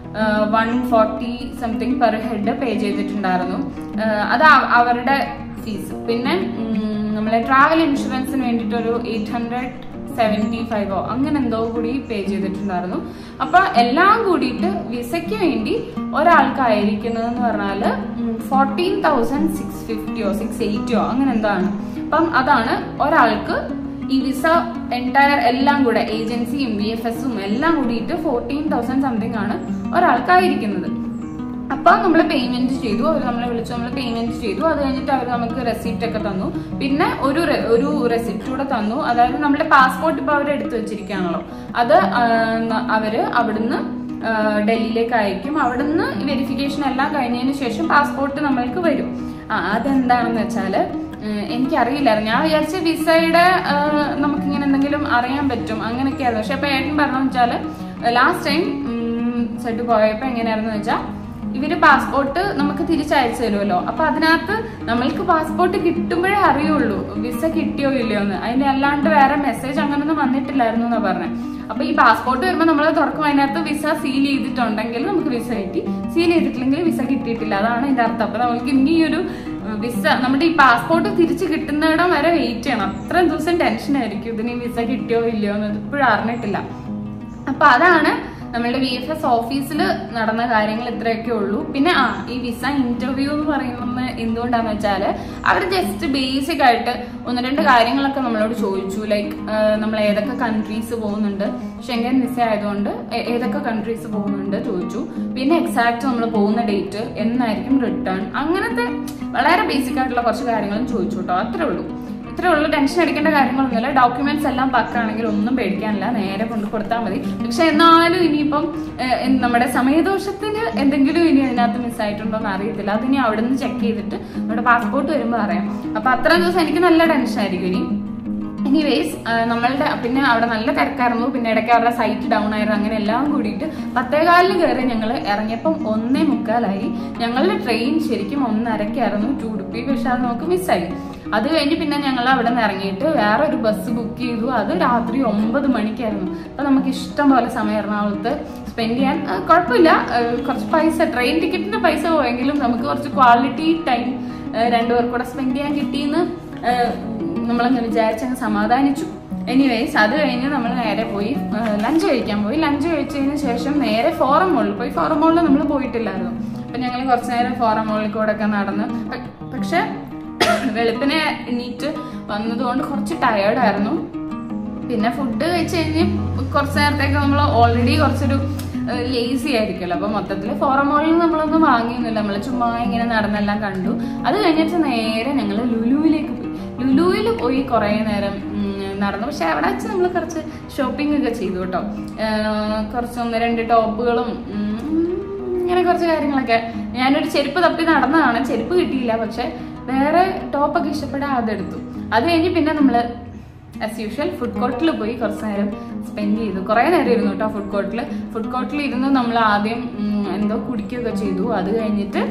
one forty something per head pay ചെയ്തിട്ടുണ്ടായിരുന്നു ഏഹ്, അത് അവ- അവരുടെ ഫീസ് പിന്നെ ഉം, നമ്മളെ ട്രാവൽ ഇൻഷുറൻസിന് വേണ്ടിയിട്ട് ഒരു എയ്റ്റ് ഹൺഡ്രഡ് സെവൻറ്റി ഫൈവോ അങ്ങനെ എന്തോ കൂടി പേ ചെയ്തിട്ടുണ്ടായിരുന്നു അപ്പൊ എല്ലാം കൂടിയിട്ട് വിസയ്ക്ക് വേണ്ടി ഒരാൾക്കായിരിക്കുന്നതെന്ന് പറഞ്ഞാൽ ഫോർട്ടീൻ തൗസൻഡ് സിക്സ് ഫിഫ്റ്റിയോ സിക്സ് എയ്റ്റിയോ അങ്ങനെ എന്തോ ആണ് അപ്പം അതാണ് ഒരാൾക്ക് ഈ വിസ എൻറ്റയർ എല്ലാം കൂടെ ഏജൻസിയും ബി എഫ് എസും എല്ലാം കൂടിയിട്ട് ഫോർട്ടീൻ തൗസൻഡ് സംതിങ് ആണ് ഒരാൾക്കായിരിക്കുന്നത് അപ്പൊ നമ്മൾ പേയ്മെന്റ് ചെയ്തു അവർ നമ്മളെ വിളിച്ചു നമ്മൾ പേയ്മെന്റ് ചെയ്തു അത് കഴിഞ്ഞിട്ട് അവർ നമുക്ക് റെസിപ്റ്റ് ഒക്കെ തന്നു പിന്നെ ഒരു re- ഒരു റെസിപ്റ്റ് കൂടെ തന്നു അതായത് നമ്മുടെ പാസ്പോർട്ട് ഇപ്പൊ അവർ എടുത്തു വെച്ചിരിക്കുകയാണല്ലോ അത് ആ, ന- അവര് അവിടുന്ന് ആ, ഡൽഹിയിലേക്ക് അയക്കും അവിടുന്ന് വെരിഫിക്കേഷൻ എല്ലാം കഴിഞ്ഞതിന് ശേഷം പാസ്പോർട്ട് നമ്മൾക്ക് വരും ആ അതെന്താണെന്ന് വെച്ചാല് ഉം, എനിക്കറിയില്ലായിരുന്നു ഞാൻ വിചാരിച്ച വിസയുടെ ആ, നമുക്കിങ്ങനെ എന്തെങ്കിലും അറിയാൻ പറ്റും അങ്ങനെയൊക്കെയായിരുന്നു പക്ഷെ അപ്പൊ ഏട്ടൻ പറഞ്ഞെന്ന് വെച്ചാല് ലാസ്റ്റ് ടൈം സെറ്റ് പോയപ്പോ എങ്ങനെയായിരുന്നു വെച്ചാൽ ഇവര് പാസ്പോർട്ട് നമുക്ക് തിരിച്ചയച്ചു തരുമല്ലോ അപ്പൊ അതിനകത്ത് നമ്മൾക്ക് പാസ്പോർട്ട് കിട്ടുമ്പോഴേ അറിയുള്ളൂ വിസ കിട്ടിയോ ഇല്ലയോ എന്ന് അതിന്റെ അല്ലാണ്ട് വേറെ മെസ്സേജ് അങ്ങനൊന്നും വന്നിട്ടില്ലായിരുന്നു എന്നാ പറഞ്ഞത് അപ്പൊ ഈ പാസ്പോർട്ട് വരുമ്പോൾ നമ്മൾ തുറക്കും അതിനകത്ത് വിസ സീൽ ചെയ്തിട്ടുണ്ടെങ്കിൽ നമുക്ക് വിസ കിട്ടി സീൽ ചെയ്തിട്ടില്ലെങ്കിൽ വിസ കിട്ടിയിട്ടില്ല അതാണ് ഇതിന്റെ അർത്ഥം അപ്പൊ നമുക്ക് ഇനി ഈ ഒരു വിസ നമ്മുടെ ഈ പാസ്പോർട്ട് തിരിച്ച് കിട്ടുന്നിടം വരെ വെയിറ്റ് ചെയ്യണം അത്രയും ദിവസം ടെൻഷൻ ആയിരിക്കും ഇതിന് ഈ വിസ കിട്ടിയോ ഇല്ലയോ എന്ന് ഇപ്പോഴും അറിഞ്ഞിട്ടില്ല അപ്പൊ അതാണ് നമ്മളുടെ വി എഫ് എസ് ഓഫീസിൽ നടന്ന കാര്യങ്ങൾ ഇത്രയൊക്കെ ഉള്ളൂ പിന്നെ ആ ഈ വിസ ഇന്റർവ്യൂ എന്ന് പറയുന്നത് എന്തുകൊണ്ടാന്ന് വെച്ചാല് അവർ ജസ്റ്റ് ബേസിക് ആയിട്ട് ഒന്ന് രണ്ട് കാര്യങ്ങളൊക്കെ നമ്മളോട് ചോദിച്ചു ലൈക്ക് നമ്മൾ ഏതൊക്കെ കൺട്രീസ് പോകുന്നുണ്ട് ഷെങ്കൻ വിസ ആയതുകൊണ്ട് ഏ- ഏതൊക്കെ കൺട്രീസ് പോകുന്നുണ്ട് ചോദിച്ചു പിന്നെ എക്സാക്ട് നമ്മൾ പോകുന്ന ഡേറ്റ് എന്നായിരിക്കും റിട്ടേൺ അങ്ങനത്തെ വളരെ ബേസിക് ആയിട്ടുള്ള കുറച്ച് കാര്യങ്ങളും ചോദിച്ചു കേട്ടോ അത്രേ ഉള്ളൂ ഇത്രേ ഉള്ളൂ ടെൻഷൻ അടിക്കേണ്ട കാര്യങ്ങളൊന്നുമില്ല ഡോക്യുമെന്റ്സ് എല്ലാം പക്കാണെങ്കിൽ ഒന്നും പേടിക്കാനില്ല നേരെ കൊണ്ട് കൊടുത്താൽ മതി പക്ഷെ എന്നാലും ഇനിയിപ്പം ഏഹ്, എന്ത് നമ്മുടെ സമയദോഷത്തിന് എന്തെങ്കിലും ഇനി അതിനകത്ത് മിസ്സായിട്ടുണ്ടോ എന്ന് അറിയത്തില്ല അതിനി അവിടെ നിന്ന് ചെക്ക് ചെയ്തിട്ട് നമ്മുടെ പാസ്പോർട്ട് വരുമ്പോൾ അറിയാം അപ്പൊ അത്രയും ദിവസം എനിക്ക് നല്ല ടെൻഷൻ ആയിരിക്കും ഇനി എനിവേസ് നമ്മളുടെ പിന്നെ അവിടെ നല്ല തിരക്കായിരുന്നു പിന്നെ ഇടയ്ക്ക് അവരുടെ സൈറ്റ് ഡൗൺ ആയിരുന്നു അങ്ങനെ എല്ലാം കൂടിയിട്ട് പത്തേകാലിന് കയറി ഞങ്ങൾ ഇറങ്ങിയപ്പം ഒന്നേ മുക്കാലായി ഞങ്ങളുടെ ട്രെയിൻ ശരിക്കും ഒന്നരക്കായിരുന്നു ടു ഉടുപ്പി പക്ഷെ അത് നമുക്ക് മിസ്സായി അത് കഴിഞ്ഞ് പിന്നെ ഞങ്ങൾ അവിടെ നിന്ന് ഇറങ്ങിയിട്ട് വേറെ ഒരു ബസ് ബുക്ക് ചെയ്തു അത് രാത്രി ഒമ്പത് മണിക്കായിരുന്നു അപ്പൊ നമുക്ക് ഇഷ്ടം പോലെ സമയം എറണാകുളത്ത് സ്പെൻഡ് ചെയ്യാൻ ആ, കുഴപ്പമില്ല ആ, കുറച്ച് പൈസ ട്രെയിൻ ടിക്കറ്റിന്റെ പൈസ പോയെങ്കിലും നമുക്ക് കുറച്ച് ക്വാളിറ്റി ടൈം രണ്ടുപേർക്കും കൂടെ സ്പെൻഡ് ചെയ്യാൻ കിട്ടിയെന്ന് ആ, നമ്മളങ്ങ് വിചാരിച്ചങ്ങ് സമാധാനിച്ചു എനിവേസ് അത് കഴിഞ്ഞ് നമ്മൾ നേരെ പോയി ലഞ്ച് കഴിക്കാൻ പോയി ലഞ്ച് കഴിച്ചതിന് ശേഷം നേരെ ഫോറം മോളിൽ പോയി ഫോറം മോളിൽ നമ്മൾ പോയിട്ടില്ലായിരുന്നു അപ്പൊ ഞങ്ങൾ കുറച്ച് നേരം ഫോറം മോളിൽ കൂടെ ഒക്കെ നടന്ന് പ- പക്ഷെ വെളുപ്പിനെ എണീറ്റ് വന്നതുകൊണ്ട് കുറച്ച് ടയേർഡായിരുന്നു പിന്നെ ഫുഡ് കഴിച്ച് കഴിഞ്ഞ് കുറച്ച് നേരത്തേക്ക് നമ്മൾ ഓൾറെഡി കുറച്ചൊരു ലേസി ആയിരിക്കുമല്ലോ അപ്പൊ മൊത്തത്തിൽ ഫോറമോളിൽ നമ്മളൊന്നും വാങ്ങിയൊന്നുമില്ല നമ്മൾ ചുമ്മാ ഇങ്ങനെ നടന്നെല്ലാം കണ്ടു അത് കഴിഞ്ഞിട്ട് നേരെ ഞങ്ങൾ ലുലുവിലേക്ക് പോയി ലുലുവിൽ പോയി കുറേ നേരം ഉം, നടന്നു പക്ഷെ അവിടെ വെച്ച് നമ്മൾ കുറച്ച് ഷോപ്പിംഗ് ഒക്കെ ചെയ്തു കേട്ടോ ഏഹ്, കുറച്ച് ഒന്ന് രണ്ട് ടോപ്പുകളും ഉം, ഇങ്ങനെ കുറച്ച് കാര്യങ്ങളൊക്കെ ഞാനൊരു ചെരുപ്പ് തപ്പി നടന്നതാണ് ചെരുപ്പ് കിട്ടിയില്ല പക്ഷെ വേറെ ടോപ്പൊക്കെ ഇഷ്ടപ്പെടാൻ അതെടുത്തു അത് കഴിഞ്ഞ് പിന്നെ നമ്മള് ആസ് യൂഷ്വൽ ഫുഡ് കോർട്ടിൽ പോയി കുറച്ച് നേരം സ്പെൻഡ് ചെയ്തു കുറേ നേരം ഇരുന്നു കേട്ടോ ഫുഡ് കോർട്ടിൽ ഫുഡ് കോർട്ടിൽ ഇരുന്ന് നമ്മൾ ആദ്യം ഉം, എന്തോ കുടിക്കുകയൊക്കെ ചെയ്തു അത് കഴിഞ്ഞിട്ട്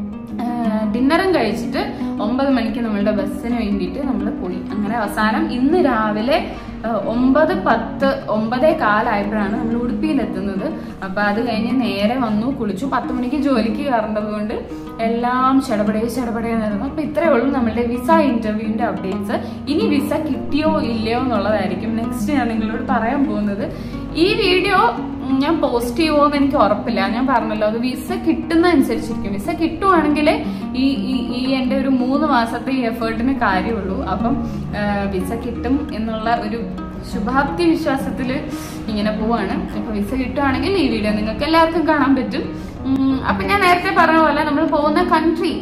ഡിന്നറും കഴിച്ചിട്ട് ഒമ്പത് മണിക്ക് നമ്മളുടെ ബസ്സിന് വേണ്ടിയിട്ട് നമ്മൾ പോയി അങ്ങനെ അവസാനം ഇന്ന് രാവിലെ ആ, ഒമ്പത് പത്ത് ഒമ്പതേ കാലായപ്പോഴാണ് നമ്മൾ ഉടുപ്പിയിലെത്തുന്നത് അപ്പൊ അത് കഴിഞ്ഞ് നേരെ വന്നു കുളിച്ചു പത്ത് മണിക്ക് ജോലിക്ക് കയറേണ്ടത് കൊണ്ട് എല്ലാം ചടപടേ ചടപടേന്നായിരുന്നു അപ്പൊ ഇത്രേ ഉള്ളൂ നമ്മളുടെ വിസ ഇന്റർവ്യൂവിന്റെ അപ്ഡേറ്റ്സ് ഇനി വിസ കിട്ടിയോ ഇല്ലയോ എന്നുള്ളതായിരിക്കും നെക്സ്റ്റ് ഞാൻ നിങ്ങളോട് പറയാൻ പോകുന്നത് ഈ വീഡിയോ ഉം, ഞാൻ പോസ്റ്റ് ചെയ്യുമോ എന്ന് എനിക്ക് ഉറപ്പില്ല ഞാൻ പറഞ്ഞല്ലോ അത് വിസ കിട്ടുന്ന അനുസരിച്ചിരിക്കും വിസ കിട്ടുവാണെങ്കിൽ ഈ ഈ- ഈ എൻ്റെ ഒരു മൂന്ന് മാസത്തെ ഈ എഫേർട്ടിന് കാര്യമുള്ളൂ അപ്പം ആ, വിസ കിട്ടും എന്നുള്ള ഒരു ശുഭാപ്തി വിശ്വാസത്തിൽ ഇങ്ങനെ പോവാണ് അപ്പൊ വിസ കിട്ടുവാണെങ്കിൽ ഈ വീഡിയോ നിങ്ങൾക്ക് എല്ലാവർക്കും കാണാൻ പറ്റും ഉം, അപ്പൊ ഞാൻ നേരത്തെ പറഞ്ഞ പോലെ നമ്മൾ പോകുന്ന കൺട്രി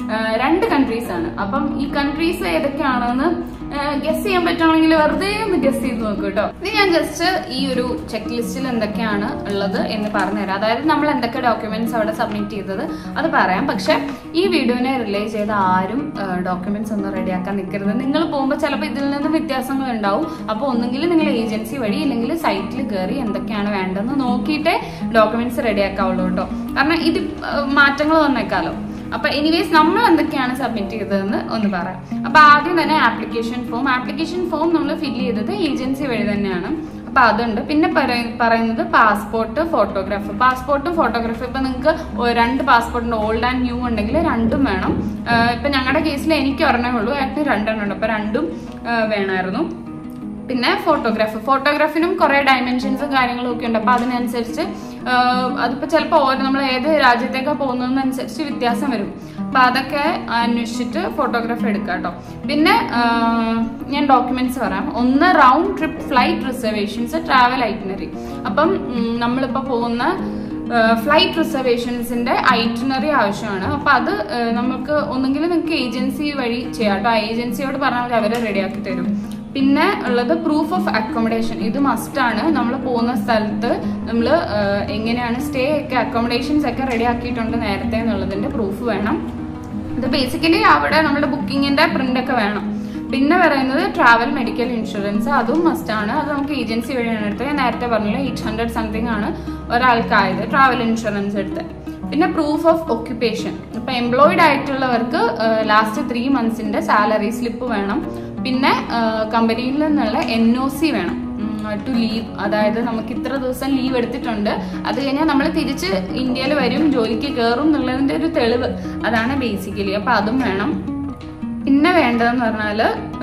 രണ്ട് കൺട്രീസ് ആണ് അപ്പം ഈ കൺട്രീസ് ഏതൊക്കെയാണെന്ന് ഗസ് ചെയ്യാൻ പറ്റുവാണെങ്കിൽ വെറുതെ ഒന്ന് ഗസ് ചെയ്ത് നോക്കൂ കേട്ടോ ഇത് ഞാൻ ജസ്റ്റ് ഈ ഒരു ചെക്ക് ലിസ്റ്റിൽ എന്തൊക്കെയാണ് ഉള്ളത് എന്ന് പറഞ്ഞുതരാം അതായത് നമ്മൾ എന്തൊക്കെ ഡോക്യുമെന്റ്സ് അവിടെ സബ്മിറ്റ് ചെയ്തത് അത് പറയാം പക്ഷെ ഈ വീഡിയോനെ റിലേ ചെയ്ത് ആരും ഡോക്യുമെന്റ്സ് ഒന്നും റെഡിയാക്കാൻ നിൽക്കരുത് നിങ്ങൾ പോകുമ്പോൾ ചിലപ്പോൾ ഇതിൽ നിന്നും വ്യത്യാസങ്ങൾ ഉണ്ടാവും അപ്പോൾ ഒന്നുകിൽ നിങ്ങൾ ഏജൻസി വഴി ഇല്ലെങ്കിൽ സൈറ്റിൽ കയറി എന്തൊക്കെയാണ് വേണ്ടതെന്ന് നോക്കിയിട്ടേ ഡോക്യുമെന്റ്സ് റെഡിയാക്കാവുള്ളൂ കേട്ടോ കാരണം ഇത് മാറ്റങ്ങൾ വന്നേക്കാലോ അപ്പൊ എനിവേസ് നമ്മൾ എന്തൊക്കെയാണ് സബ്മിറ്റ് ചെയ്തതെന്ന് ഒന്ന് പറയാം അപ്പൊ ആദ്യം തന്നെ ആപ്ലിക്കേഷൻ ഫോം ആപ്ലിക്കേഷൻ ഫോം നമ്മൾ ഫില്ല് ചെയ്തത് ഏജൻസി വഴി തന്നെയാണ് അപ്പൊ അതുണ്ട് പിന്നെ പറയ- പറയുന്നത് പാസ്പോർട്ട് ഫോട്ടോഗ്രാഫ് പാസ്പോർട്ടും ഫോട്ടോഗ്രാഫും ഇപ്പൊ നിങ്ങൾക്ക് രണ്ട് പാസ്പോർട്ടുണ്ട് ഓൾഡ് ആൻഡ് ന്യൂ ഉണ്ടെങ്കിൽ രണ്ടും വേണം ആഹ് ഇപ്പൊ ഞങ്ങളുടെ കേസിൽ എനിക്ക് ഒരെണ്ണേ ഉള്ളൂ ഏട്ടന് രണ്ടെണ്ണം ഉണ്ട് അപ്പൊ രണ്ടും ആഹ് വേണമായിരുന്നു പിന്നെ ഫോട്ടോഗ്രാഫ് ഫോട്ടോഗ്രാഫിനും കുറെ ഡയമെൻഷൻസും കാര്യങ്ങളും ഒക്കെ ഉണ്ട് അപ്പൊ അതിനനുസരിച്ച് ആഹ് അതിപ്പോ ചിലപ്പോൾ ഓരോ നമ്മൾ ഏത് രാജ്യത്തേക്കാണ് പോകുന്നതിനനുസരിച്ച് വ്യത്യാസം വരും അപ്പൊ അതൊക്കെ അന്വേഷിച്ചിട്ട് ഫോട്ടോഗ്രാഫ് എടുക്കാം കേട്ടോ പിന്നെ ആഹ് ഞാൻ ഡോക്യുമെന്റ്സ് പറയാം ഒന്ന് round trip flight reservations travel itinerary അപ്പം ഉം, നമ്മളിപ്പോ പോകുന്ന ഫ്ലൈറ്റ് റിസർവേഷൻസിന്റെ ഐറ്റിനറി ആവശ്യമാണ് അപ്പൊ അത് ഏഹ്, നമുക്ക് ഒന്നുകിൽ നിങ്ങൾക്ക് ഏജൻസി വഴി ചെയ്യാം കേട്ടോ ആ ഏജൻസിയോട് പറഞ്ഞാൽ മതി അവരെ റെഡിയാക്കി തരും പിന്നെ ഉള്ളത് പ്രൂഫ് ഓഫ് അക്കോമഡേഷൻ ഇത് മസ്റ്റ് ആണ് നമ്മൾ പോകുന്ന സ്ഥലത്ത് നമ്മൾ എങ്ങനെയാണ് സ്റ്റേ ഒക്കെ അക്കോമഡേഷൻസ് ഒക്കെ റെഡി ആക്കിയിട്ടുണ്ട് നേരത്തെ എന്നുള്ളതിന്റെ പ്രൂഫ് വേണം ഇത് ബേസിക്കലി അവിടെ നമ്മുടെ ബുക്കിങ്ങിന്റെ പ്രിന്റ് ഒക്കെ വേണം പിന്നെ പറയുന്നത് ട്രാവൽ മെഡിക്കൽ ഇൻഷുറൻസ് അതും മസ്റ്റ് ആണ് അത് നമുക്ക് ഏജൻസി വഴിയാണ് എടുത്തത് ഞാൻ നേരത്തെ പറഞ്ഞില്ല എയ്റ്റ് ഹൺഡ്രഡ് സംതിങ് ആണ് ഒരാൾക്കായത് ട്രാവൽ ഇൻഷുറൻസ് എടുത്ത് പിന്നെ പ്രൂഫ് ഓഫ് ഒക്യുപ്പേഷൻ ഇപ്പൊ എംപ്ലോയിഡ് ആയിട്ടുള്ളവർക്ക് ലാസ്റ്റ് ത്രീ മന്ത്സിന്റെ സാലറി സ്ലിപ്പ് വേണം പിന്നെ കമ്പനിയിൽ നിന്നുള്ള എൻ ഒ സി വേണം ടു ലീവ് അതായത് നമുക്ക് ഇത്ര ദിവസം ലീവ് എടുത്തിട്ടുണ്ട് അത് കഴിഞ്ഞാൽ നമ്മൾ തിരിച്ച് ഇന്ത്യയിൽ വരും ജോലിക്ക് കയറും എന്നുള്ളതിന്റെ ഒരു തെളിവ് അതാണ് ബേസിക്കലി അപ്പൊ അതും വേണം പിന്നെ വേണ്ടതെന്ന് പറഞ്ഞാല്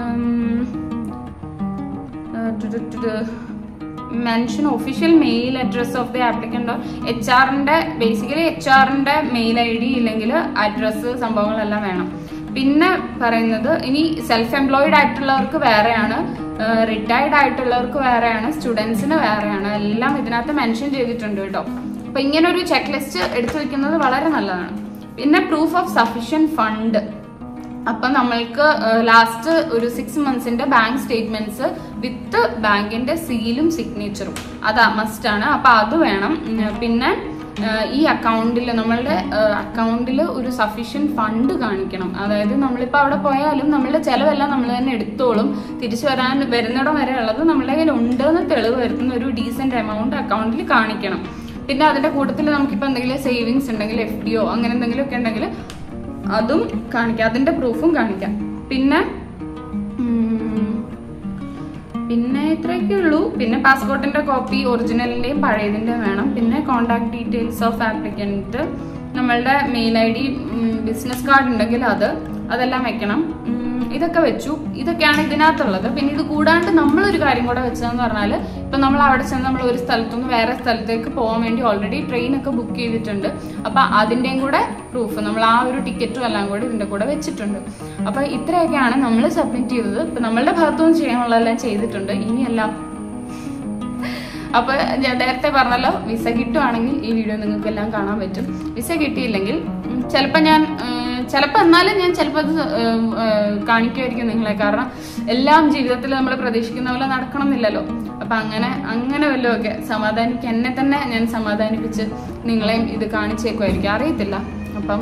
mention official mail address of the applicant H ആറിന്റെ ബേസിക്കലി എച്ച് ആറിന്റെ മെയിൽ ഐ ഡി ഇല്ലെങ്കിൽ അഡ്രസ്സ് സംഭവങ്ങളെല്ലാം വേണം പിന്നെ പറയുന്നത് ഇനി സെൽഫ് എംപ്ലോയിഡ് ആയിട്ടുള്ളവർക്ക് വേറെയാണ് റിട്ടയർഡ് ആയിട്ടുള്ളവർക്ക് വേറെയാണ് സ്റ്റുഡൻസിന് വേറെയാണ് എല്ലാം ഇതിനകത്ത് മെൻഷൻ ചെയ്തിട്ടുണ്ട് കേട്ടോ അപ്പൊ ഇങ്ങനെ ഒരു ചെക്ക് ലിസ്റ്റ് എടുത്തു വെക്കുന്നത് വളരെ നല്ലതാണ് പിന്നെ പ്രൂഫ് ഓഫ് സഫീഷ്യന്റ് ഫണ്ട് അപ്പൊ നമ്മൾക്ക് ലാസ്റ്റ് ഒരു സിക്സ് മന്ത്സിന്റെ ബാങ്ക് സ്റ്റേറ്റ്മെന്റ്സ് വിത്ത് ബാങ്കിന്റെ സീലും സിഗ്നേച്ചറും അതാ മസ്റ്റ് ആണ് അപ്പൊ അത് വേണം ഉം, പിന്നെ ആ, ഈ അക്കൗണ്ടിൽ നമ്മളുടെ അക്കൗണ്ടിൽ ഒരു സഫീഷ്യന്റ് ഫണ്ട് കാണിക്കണം അതായത് നമ്മളിപ്പോൾ അവിടെ പോയാലും നമ്മളുടെ ചിലവെല്ലാം നമ്മൾ തന്നെ എടുത്തോളും തിരിച്ചു വരാൻ വരുന്നിടം വരെ ഉള്ളത് നമ്മളുടെ കയ്യിൽ ഉണ്ടെന്ന് തെളിവ് വരുത്തുന്ന ഒരു ഡീസെന്റ് എമൗണ്ട് അക്കൗണ്ടിൽ കാണിക്കണം പിന്നെ അതിന്റെ കൂട്ടത്തിൽ നമുക്കിപ്പോൾ എന്തെങ്കിലും സേവിങ്സ് ഉണ്ടെങ്കിൽ എഫ് ഡിയോ അങ്ങനെ എന്തെങ്കിലും ഒക്കെ ഉണ്ടെങ്കിൽ അതും കാണിക്കാം അതിന്റെ പ്രൂഫും കാണിക്കാം പിന്നെ ഉം, പിന്നെ ഇത്രയൊക്കെ ഉള്ളൂ പിന്നെ പാസ്പോർട്ടിന്റെ കോപ്പി ഒറിജിനലിന്റെയും പഴയതിന്റെയും വേണം പിന്നെ കോണ്ടാക്ട് ഡീറ്റെയിൽസ് ഓഫ് ആപ്ലിക്കൻറ്റ് നമ്മളുടെ mail I D business card ഉണ്ടെങ്കിൽ അത് അതെല്ലാം വെക്കണം ഉം, ഇതൊക്കെ വെച്ചു ഇതൊക്കെയാണ് ഇതിനകത്തുള്ളത് പിന്നെ ഇത് കൂടാണ്ട് നമ്മളൊരു കാര്യം കൂടെ വെച്ചതെന്ന് പറഞ്ഞാൽ ഇപ്പൊ നമ്മൾ അവിടെ ചെന്ന് നമ്മൾ ഒരു സ്ഥലത്തുനിന്ന് വേറെ സ്ഥലത്തേക്ക് പോകാൻ വേണ്ടി ഓൾറെഡി ട്രെയിൻ ഒക്കെ ബുക്ക് ചെയ്തിട്ടുണ്ട് അപ്പൊ അതിന്റെയും കൂടെ പ്രൂഫ് നമ്മൾ ആ ഒരു ടിക്കറ്റും എല്ലാം കൂടെ ഇതിന്റെ കൂടെ വെച്ചിട്ടുണ്ട് അപ്പൊ ഇത്രയൊക്കെയാണ് നമ്മൾ സബ്മിറ്റ് ചെയ്തത് ഇപ്പൊ നമ്മളുടെ ഭാഗത്തുനിന്ന് ചെയ്യാനുള്ളതെല്ലാം ചെയ്തിട്ടുണ്ട് ഇനിയെല്ലാം അപ്പൊ ഞാൻ നേരത്തെ പറഞ്ഞല്ലോ വിസ കിട്ടുവാണെങ്കിൽ ഈ വീഡിയോ നിങ്ങൾക്ക് എല്ലാം കാണാൻ പറ്റും വിസ കിട്ടിയില്ലെങ്കിൽ ഉം, ചിലപ്പോൾ ഞാൻ ചിലപ്പോൾ എന്നാലും ഞാൻ ചിലപ്പോൾ അത് ഉം, ഉം, കാണിക്കുമായിരിക്കും നിങ്ങളെ കാരണം എല്ലാം ജീവിതത്തിൽ നമ്മൾ പ്രതീക്ഷിക്കുന്ന പോലെ നടക്കണം എന്നില്ലല്ലോ അപ്പൊ അങ്ങനെ അങ്ങനെ വല്ലതുമൊക്കെ സമാധാനിക്ക് എന്നെ തന്നെ ഞാൻ സമാധാനിപ്പിച്ച് നിങ്ങളെയും ഇത് കാണിച്ചേക്കുമായിരിക്കും അറിയത്തില്ല അപ്പം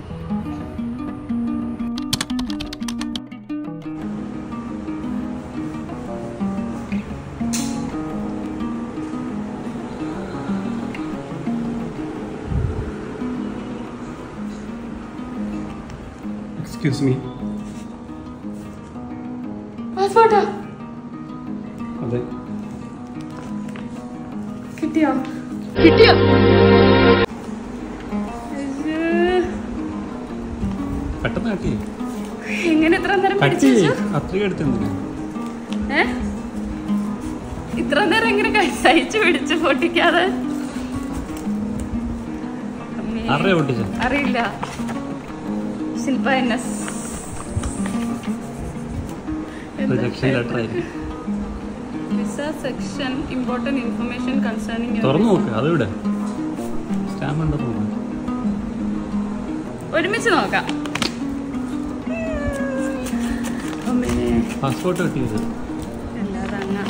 എക്സ്ക്യൂസ് മീ പാസ്പോർട്ടാ അതെ കിട്ടിയോ കിട്ടിയോ പെട്ടെന്ന് കട്ടി എങ്ങനെ ഇത്ര നേരം കട്ടി പിടിച്ചു അത്രയും എടുത്തെന്തിനാ ഏ? ഇത്ര നേരം എങ്ങനെ കഴി- സഹിച്ചു പിടിച്ചു പൊട്ടിക്കാതെ അമ്മേ. ആരുടെ പൊട്ടിച്ച അറിയില്ല Shilpa N S rejection letter ആയിരിക്കും visa section important information concerning തുറന്നു നോക്ക് അത് ഇവിടെ സ്റ്റാമ്പ് ഉണ്ടോ നോക്ക് ഒരുമിച്ച് നോക്കാം പാസ്പോർട്ട് കിട്ടിയത് അല്ലാതെ അങ്ങ്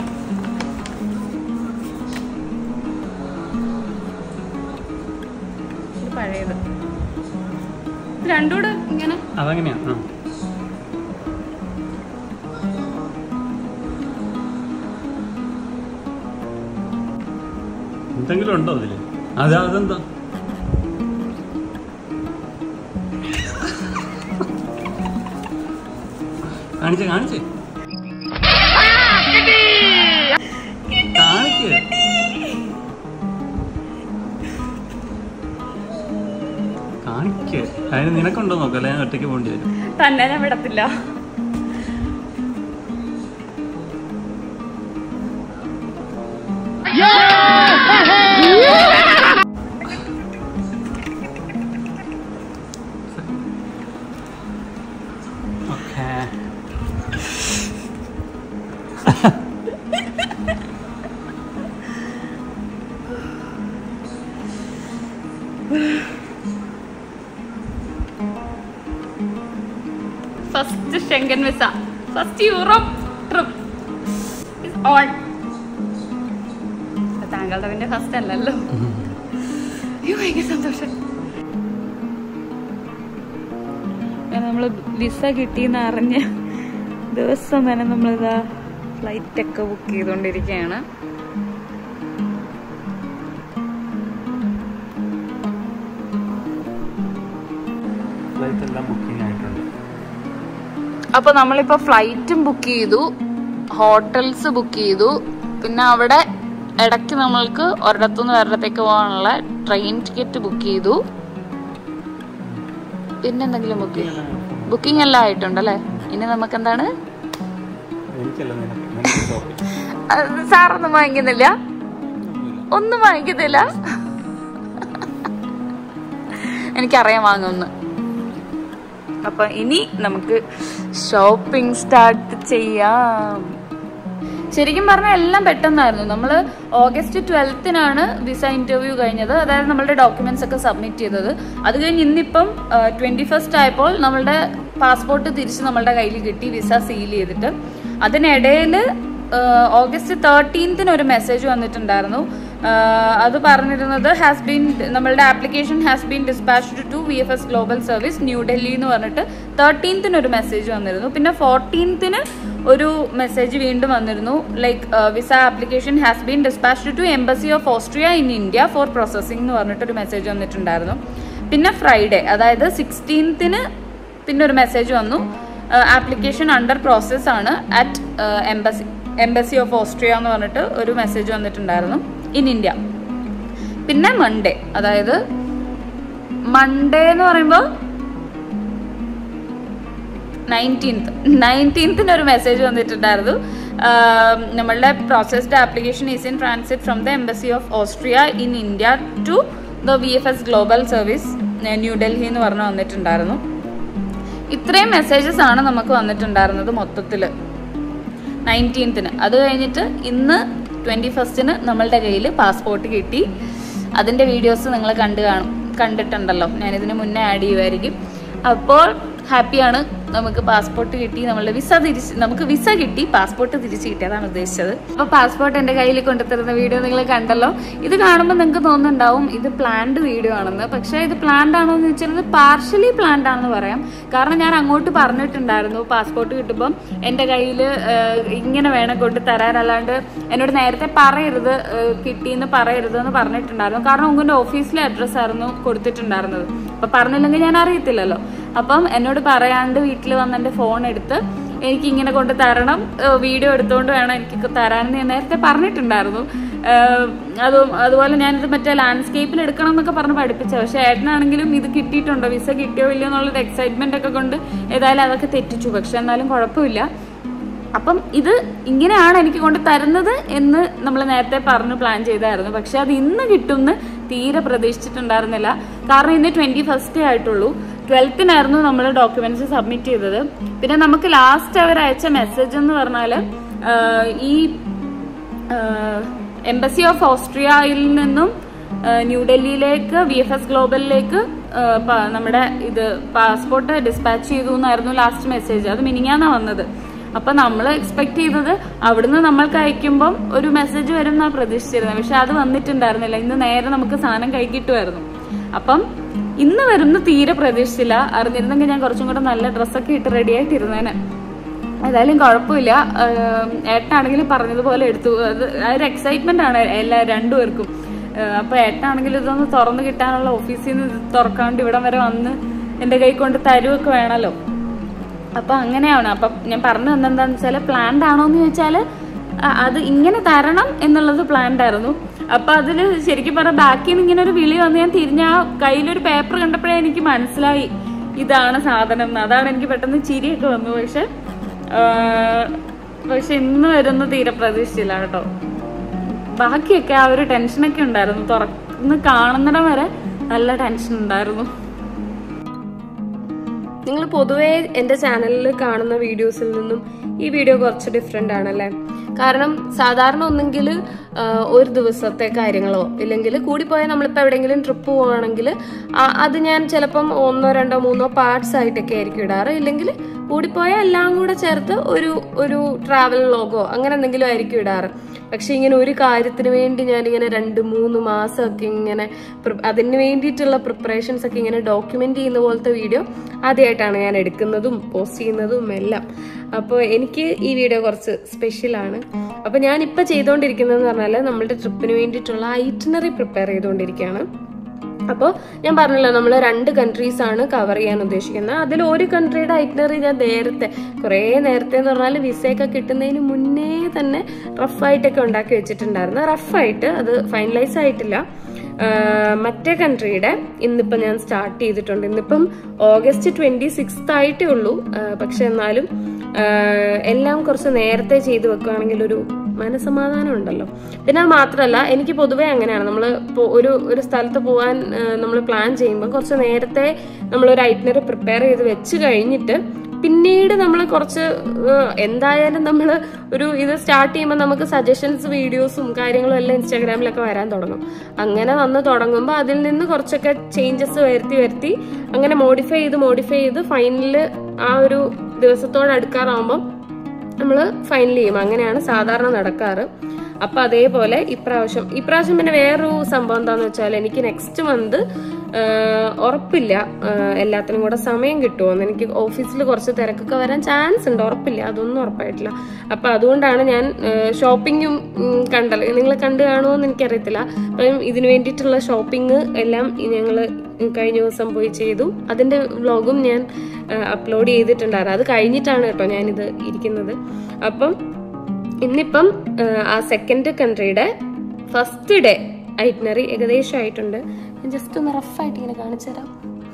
ഇത് പഴയത് ഇത് രണ്ടും കൂടെ ഇങ്ങനെ അതങ്ങനെയാ ആ എന്തെങ്കിലും ഉണ്ടോ അതില് അത് അതെന്താ കാണിച്ചേ കാണിച്ചേ കാണിക്ക് കാണിക്ക് അതിന് നിനക്കുണ്ടോ നോക്കാം അല്ലെ ഞാൻ ഒറ്റയ്ക്ക് പോകേണ്ടി വരും തന്നെ ഞാൻ വിടത്തില്ല okay first Schengen visa first Europe trip on താങ്കളുടെ പിന്നെ ഫസ്റ്റ് അല്ലല്ലോ അയ്യോ ഭയങ്കര സന്തോഷം നമ്മൾ വിസ കിട്ടിയെന്ന് അറിഞ്ഞ് ദിവസം തന്നെ നമ്മളിതാ ഫ്ലൈറ്റ് ഒക്കെ ബുക്ക് ചെയ്തുകൊണ്ടിരിക്കുകയാണ് ഫ്ലൈറ്റ് എല്ലാം ബുക്കിംഗ് ആയിട്ടുണ്ട് അപ്പൊ നമ്മളിപ്പോ ഫ്ലൈറ്റും ബുക്ക് ചെയ്തു ഹോട്ടൽസ് ബുക്ക് ചെയ്തു പിന്നെ അവിടെ ഇടയ്ക്ക് നമ്മൾക്ക് ഒരിടത്തുനിന്ന് ഒരിടത്തേക്ക് പോകാനുള്ള ട്രെയിൻ ടിക്കറ്റ് ബുക്ക് ചെയ്തു പിന്നെ എന്തെങ്കിലും ബുക്ക് ചെയ്തു ബുക്കിംഗ് എല്ലാം ആയിട്ടുണ്ടല്ലേ ഇനി നമുക്ക് എന്താണ് എനിക്കല്ല നിനക്ക് നിനക്ക് ഷോപ്പിംഗ് സാറൊന്നും വാങ്ങിക്കുന്നില്ല ഒന്നും വാങ്ങിക്കുന്നില്ല എനിക്കറിയാം വാങ്ങുമെന്ന് അപ്പൊ ഇനി നമുക്ക് ഷോപ്പിംഗ് സ്റ്റാർട്ട് ചെയ്യാം ശരിക്കും പറഞ്ഞാൽ എല്ലാം പെട്ടെന്നായിരുന്നു നമ്മൾ ഓഗസ്റ്റ് ട്വൽത്തിനാണ് വിസ ഇന്റർവ്യൂ കഴിഞ്ഞത് അതായത് നമ്മളുടെ ഡോക്യുമെന്റ്സ് ഒക്കെ സബ്മിറ്റ് ചെയ്തത് അത് കഴിഞ്ഞ് ഇന്നിപ്പം ട്വന്റി ഫസ്റ്റ് ആയപ്പോൾ നമ്മളുടെ പാസ്പോർട്ട് തിരിച്ച് നമ്മളുടെ കയ്യിൽ കിട്ടി വിസ സീൽ ചെയ്തിട്ട് അതിനിടയിൽ ഓഗസ്റ്റ് തേർട്ടീൻത്തിന് ഒരു മെസ്സേജ് വന്നിട്ടുണ്ടായിരുന്നു ആഹ് അത് പറഞ്ഞിരുന്നത് ഹാസ് ബീൻ നമ്മളുടെ application has been dispatched to V F S global service New Delhi എന്ന് പറഞ്ഞിട്ട് തേർട്ടീൻത്തിന് ഒരു മെസ്സേജ് വന്നിരുന്നു പിന്നെ ഫോർട്ടീൻത്തിന് ഒരു മെസ്സേജ് വീണ്ടും വന്നിരുന്നു like visa application has been dispatched to embassy of Austria in India for processing എന്ന് പറഞ്ഞിട്ടൊരു മെസ്സേജ് വന്നിട്ടുണ്ടായിരുന്നു പിന്നെ ഫ്രൈഡേ അതായത് സിക്സ്റ്റീൻത്തിന് പിന്നെ ഒരു മെസ്സേജ് വന്നു ആപ്ലിക്കേഷൻ അണ്ടർ പ്രോസസ് ആണ് at embassy embassy of Austria എന്ന് പറഞ്ഞിട്ട് ഒരു മെസ്സേജ് വന്നിട്ടുണ്ടായിരുന്നു ഇൻ ഇന്ത്യ പിന്നെ മൺഡേ അതായത് മൺഡേ എന്ന് പറയുമ്പോൾ നയൻറ്റീൻത്ത് നയൻറ്റീൻത്തിന് ഒരു മെസ്സേജ് വന്നിട്ടുണ്ടായിരുന്നു ആം, നമ്മളുടെ processed application is in transit from the embassy of Austria in India to the V F S global service New Delhi എന്ന് പറഞ്ഞ് വന്നിട്ടുണ്ടായിരുന്നു ഇത്രയും മെസ്സേജസ് ആണ് നമുക്ക് വന്നിട്ടുണ്ടായിരുന്നത് മൊത്തത്തിൽ നയൻറ്റീൻത്തിന് അത് കഴിഞ്ഞിട്ട് ഇന്ന് ട്വൻറ്റി ഫസ്റ്റിന് നമ്മളുടെ കയ്യിൽ പാസ്പോർട്ട് കിട്ടി അതിൻ്റെ വീഡിയോസ് നിങ്ങൾ കണ്ടു കാണും കണ്ടിട്ടുണ്ടല്ലോ ഞാനിതിന് മുന്നേ ആഡ് ചെയ്യുമായിരിക്കും അപ്പോൾ ഹാപ്പിയാണ് നമുക്ക് പാസ്പോർട്ട് കിട്ടി നമ്മളുടെ വിസ തിരിച്ച് നമുക്ക് വിസ കിട്ടി പാസ്പോർട്ട് തിരിച്ച് കിട്ടി അതാണ് ഉദ്ദേശിച്ചത് അപ്പോൾ പാസ്പോർട്ട് എൻ്റെ കയ്യിൽ കൊണ്ടുതരുന്ന വീഡിയോ നിങ്ങൾ കണ്ടല്ലോ ഇത് കാണുമ്പോൾ നിങ്ങൾക്ക് തോന്നുന്നുണ്ടാവും ഇത് പ്ലാൻഡ് വീഡിയോ ആണെന്ന് പക്ഷേ ഇത് പ്ലാൻഡ് ആണോ എന്ന് വെച്ചാൽ ഇത് പാർഷ്യലി പ്ലാൻഡ് ആണെന്ന് പറയാം കാരണം ഞാൻ അങ്ങോട്ട് പറഞ്ഞിട്ടുണ്ടായിരുന്നു പാസ്പോർട്ട് കിട്ടുമ്പം എൻ്റെ കയ്യിൽ ഇങ്ങനെ വേണം കൊണ്ട് തരാൻ അല്ലാണ്ട് എന്നോട് നേരത്തെ പറയരുത് ഏഹ്, കിട്ടിയെന്ന് പറയരുത് എന്ന് പറഞ്ഞിട്ടുണ്ടായിരുന്നു കാരണം ഉങ്ങളുടെ ഓഫീസിലെ അഡ്രസ്സ് ആയിരുന്നു കൊടുത്തിട്ടുണ്ടായിരുന്നത് അപ്പൊ പറഞ്ഞില്ലെങ്കിൽ ഞാൻ അറിയത്തില്ലല്ലോ അപ്പം എന്നോട് പറയാണ്ട് വീട്ടിൽ വന്ന് എൻ്റെ ഫോൺ എടുത്ത് എനിക്ക് ഇങ്ങനെ കൊണ്ട് തരണം ഏഹ്, വീഡിയോ എടുത്തുകൊണ്ട് വേണം എനിക്ക് തരാനെന്ന് ഞാൻ നേരത്തെ പറഞ്ഞിട്ടുണ്ടായിരുന്നു ഏഹ്, അതും അതുപോലെ ഞാനിത് മറ്റേ ലാൻഡ്സ്കേപ്പിൽ എടുക്കണം എന്നൊക്കെ പറഞ്ഞ് പഠിപ്പിച്ച പക്ഷെ ഏട്ടനാണെങ്കിലും ഇത് കിട്ടിയിട്ടുണ്ടോ വിസ കിട്ടിയോ ഇല്ലയോ എന്നുള്ളൊരു എക്സൈറ്റ്മെന്റ് ഒക്കെ കൊണ്ട് ഏതായാലും അതൊക്കെ തെറ്റിച്ചു പക്ഷെ എന്നാലും കുഴപ്പമില്ല അപ്പം ഇത് ഇങ്ങനെയാണ് എനിക്ക് കൊണ്ട് തരുന്നത് എന്ന് നമ്മൾ നേരത്തെ പറഞ്ഞു പ്ലാൻ ചെയ്തായിരുന്നു പക്ഷെ അത് ഇന്ന് കിട്ടുമെന്ന് തീരെ പ്രതീക്ഷിച്ചിട്ടുണ്ടായിരുന്നില്ല കാരണം ഇന്ന് ട്വന്റി ഫസ്റ്റ് ആയിട്ടുള്ളൂ ട്വൽത്തിനായിരുന്നു നമ്മൾ ഡോക്യുമെന്റ്സ് സബ്മിറ്റ് ചെയ്തത് പിന്നെ നമുക്ക് ലാസ്റ്റ് അവർ അയച്ച മെസ്സേജ് എന്ന് പറഞ്ഞാൽ ഈ എംബസി ഓഫ് ഓസ്ട്രിയയിൽ നിന്നും ആ, ന്യൂഡൽഹിയിലേക്ക് വി എഫ് എസ് ഗ്ലോബലിലേക്ക് ആ, പ- നമ്മുടെ ഇത് പാസ്പോർട്ട് ഡിസ്പാച്ച് ചെയ്തു എന്നായിരുന്നു ലാസ്റ്റ് മെസ്സേജ് അത് മിനിങ്ങാന്നാ വന്നത് അപ്പൊ നമ്മൾ എക്സ്പെക്ട് ചെയ്തത് അവിടുന്ന് നമ്മൾക്ക് അയക്കുമ്പം ഒരു മെസ്സേജ് വരും എന്നാ പ്രതീക്ഷിച്ചിരുന്നത് പക്ഷെ അത് വന്നിട്ടുണ്ടായിരുന്നില്ല ഇന്ന് നേരെ നമുക്ക് സാധനം കൈ കിട്ടുമായിരുന്നു അപ്പം ഇന്ന് വരുന്ന തീരെ പ്രതീക്ഷിച്ചില്ല അറിഞ്ഞിരുന്നെങ്കിൽ ഞാൻ കുറച്ചും കൂടെ നല്ല ഡ്രസ്സൊക്കെ ഇട്ട് റെഡി ആയിട്ടിരുന്നേനെ ഏതായാലും കുഴപ്പമില്ല ആഹ് ഏട്ടനാണെങ്കിലും പറഞ്ഞതുപോലെ എടുത്തു അത് ആ ഒരു എക്സൈറ്റ്മെന്റ് ആണ് എല്ലാ രണ്ടുപേർക്കും ആഹ് അപ്പൊ ഏട്ടനാണെങ്കിലും ഇതൊന്ന് തുറന്നു കിട്ടാനുള്ള ഓഫീസിൽ നിന്ന് ഇത് തുറക്കാണ്ട് ഇവിടം വരെ വന്ന് എന്റെ കൈ കൊണ്ട് തരുവൊക്കെ വേണമല്ലോ അപ്പൊ അങ്ങനെയാണ് അപ്പൊ ഞാൻ പറഞ്ഞു വന്നെന്താന്ന് വെച്ചാല് പ്ലാൻഡ് ആണോ എന്ന് ചോദിച്ചാല് അ- അത് ഇങ്ങനെ തരണം എന്നുള്ളത് പ്ലാൻഡ് ആയിരുന്നു അപ്പൊ അതില് ശരിക്കും പറഞ്ഞ ബാക്കിൽ നിന്ന് ഇങ്ങനെ ഒരു വിളി വന്ന് ഞാൻ തിരിഞ്ഞ ആ കയ്യിലൊരു പേപ്പർ കണ്ടപ്പോഴേ എനിക്ക് മനസ്സിലായി ഇതാണ് സാധനം എന്ന് അതാണ് എനിക്ക് പെട്ടെന്ന് ചിരിയൊക്കെ വന്നു പക്ഷെ ആഹ്, പക്ഷെ ഇന്ന് വരുന്ന തീരെ പ്രതീക്ഷിച്ചില്ല കേട്ടോ ബാക്കിയൊക്കെ ആ ഒരു ടെൻഷനൊക്കെ ഉണ്ടായിരുന്നു തുറന്ന് കാണുന്നിടം വരെ നല്ല ടെൻഷൻ ഉണ്ടായിരുന്നു നിങ്ങൾ പൊതുവേ എൻ്റെ ചാനലിൽ കാണുന്ന വീഡിയോസിൽ നിന്നും ഈ വീഡിയോ കുറച്ച് ഡിഫറെൻ്റ് ആണല്ലേ കാരണം സാധാരണ ഒന്നെങ്കിൽ ഒരു ദിവസത്തെ കാര്യങ്ങളോ ഇല്ലെങ്കിൽ കൂടിപ്പോയാൽ നമ്മളിപ്പോൾ എവിടെയെങ്കിലും ട്രിപ്പ് പോവുകയാണെങ്കിൽ അത് ഞാൻ ചിലപ്പം ഒന്നോ രണ്ടോ മൂന്നോ പാർട്സ് ആയിട്ടൊക്കെ ആയിരിക്കും ഇടാറ് ഇല്ലെങ്കിൽ കൂടിപ്പോയാൽ എല്ലാം കൂടെ ചേർത്ത് ഒരു ഒരു ട്രാവൽ ലോഗോ അങ്ങനെ എന്തെങ്കിലും ആയിരിക്കും ഇടാറ് പക്ഷെ ഇങ്ങനെ ഒരു കാര്യത്തിന് വേണ്ടി ഞാനിങ്ങനെ രണ്ട് മൂന്ന് മാസമൊക്കെ ഇങ്ങനെ പ്രി- അതിന് വേണ്ടിയിട്ടുള്ള പ്രിപ്പറേഷൻസ് ഒക്കെ ഇങ്ങനെ ഡോക്യുമെന്റ് ചെയ്യുന്ന പോലത്തെ വീഡിയോ ആദ്യമായിട്ടാണ് ഞാൻ എടുക്കുന്നതും പോസ്റ്റ് ചെയ്യുന്നതും എല്ലാം അപ്പോൾ എനിക്ക് ഈ വീഡിയോ കുറച്ച് സ്പെഷ്യലാണ് അപ്പോൾ ഞാൻ ഇപ്പോൾ ചെയ്തുകൊണ്ടിരിക്കുന്നതെന്ന് പറഞ്ഞാൽ നമ്മളുടെ ട്രിപ്പിന് വേണ്ടിയിട്ടുള്ള ഐറ്റിനറി പ്രിപ്പയർ ചെയ്തുകൊണ്ടിരിക്കുകയാണ് അപ്പോൾ ഞാൻ പറഞ്ഞല്ലോ നമ്മൾ രണ്ട് കൺട്രീസ് ആണ് കവർ ചെയ്യാൻ ഉദ്ദേശിക്കുന്നത് അതിൽ ഒരു കൺട്രിയുടെ ഐറ്റിനറി ഞാൻ നേരത്തെ കുറേ നേരത്തെ എന്ന് പറഞ്ഞാൽ വിസയൊക്കെ കിട്ടുന്നതിന് മുന്നേ തന്നെ റഫായിട്ടൊക്കെ ഉണ്ടാക്കി വെച്ചിട്ടുണ്ടായിരുന്നു റഫായിട്ട് അത് ഫൈനലൈസ് ആയിട്ടില്ല ആഹ് മറ്റേ കൺട്രിയുടെ ഇന്നിപ്പം ഞാൻ സ്റ്റാർട്ട് ചെയ്തിട്ടുണ്ട് ഇന്നിപ്പം ഓഗസ്റ്റ് ട്വന്റി സിക്സ്ത് ആയിട്ടേ ഉള്ളൂ ആഹ് പക്ഷെ എന്നാലും ആഹ് എല്ലാം കുറച്ച് നേരത്തെ ചെയ്തു വെക്കുകയാണെങ്കിൽ ഒരു മനസമാധാനം ഉണ്ടല്ലോ പിന്നെ അത് മാത്രമല്ല എനിക്ക് പൊതുവേ അങ്ങനെയാണ് നമ്മൾ ഒരു ഒരു സ്ഥലത്ത് പോകാൻ നമ്മൾ പ്ലാൻ ചെയ്യുമ്പോൾ കുറച്ച് നേരത്തെ നമ്മൾ ഒരു ഐറ്റിനറി പ്രിപ്പയർ ചെയ്ത് വെച്ച് കഴിഞ്ഞിട്ട് പിന്നീട് നമ്മൾ കുറച്ച് ഏഹ്, എന്തായാലും നമ്മൾ ഒരു ഇത് സ്റ്റാർട്ട് ചെയ്യുമ്പോൾ നമുക്ക് സജഷൻസ് വീഡിയോസും കാര്യങ്ങളും എല്ലാം ഇൻസ്റ്റാഗ്രാമിലൊക്കെ വരാൻ തുടങ്ങും അങ്ങനെ വന്ന് തുടങ്ങുമ്പോൾ അതിൽ നിന്ന് കുറച്ചൊക്കെ ചേഞ്ചസ് വരുത്തി വരുത്തി അങ്ങനെ മോഡിഫൈ ചെയ്ത് മോഡിഫൈ ചെയ്ത് ഫൈനലിൽ ആ ഒരു ദിവസത്തോട് അടുക്കാറാവുമ്പോൾ നമ്മൾ ഫൈനൽ ചെയ്യും അങ്ങനെയാണ് സാധാരണ നടക്കാറ് അപ്പൊ അതേപോലെ ഇപ്രാവശ്യം ഇപ്രാവശ്യം പിന്നെ വേറൊരു സംഭവം എന്താന്ന് വെച്ചാൽ എനിക്ക് നെക്സ്റ്റ് മന്ത് ഉറപ്പില്ല ആഹ് എല്ലാത്തിനും കൂടെ സമയം കിട്ടുമോന്ന് എനിക്ക് ഓഫീസിൽ കുറച്ച് തിരക്കൊക്കെ വരാൻ ചാൻസ് ഉണ്ട് ഉറപ്പില്ല അതൊന്നും ഉറപ്പായിട്ടില്ല അപ്പൊ അതുകൊണ്ടാണ് ഞാൻ ഷോപ്പിങ്ങും കണ്ടത് നിങ്ങൾ കണ്ടു കാണുമോ എന്ന് എനിക്കറിയത്തില്ല അപ്പം ഇതിനു വേണ്ടിയിട്ടുള്ള ഷോപ്പിംഗ് എല്ലാം ഞങ്ങൾ കഴിഞ്ഞ ദിവസം പോയി ചെയ്തു അതിന്റെ വ്ലോഗും ഞാൻ അപ്ലോഡ് ചെയ്തിട്ടുണ്ടായിരുന്നു അത് കഴിഞ്ഞിട്ടാണ് കേട്ടോ ഞാനിത് ഇരിക്കുന്നത് അപ്പം ഇന്നിപ്പം ആ, ആ സെക്കൻഡ് കൺട്രിയുടെ ഫസ്റ്റ് ഡേ ഐറ്റിനറി ഏകദേശം ആയിട്ടുണ്ട് ഞാൻ ജസ്റ്റ് ഒന്ന് റഫായിട്ട് ഇങ്ങനെ കാണിച്ചു തരാം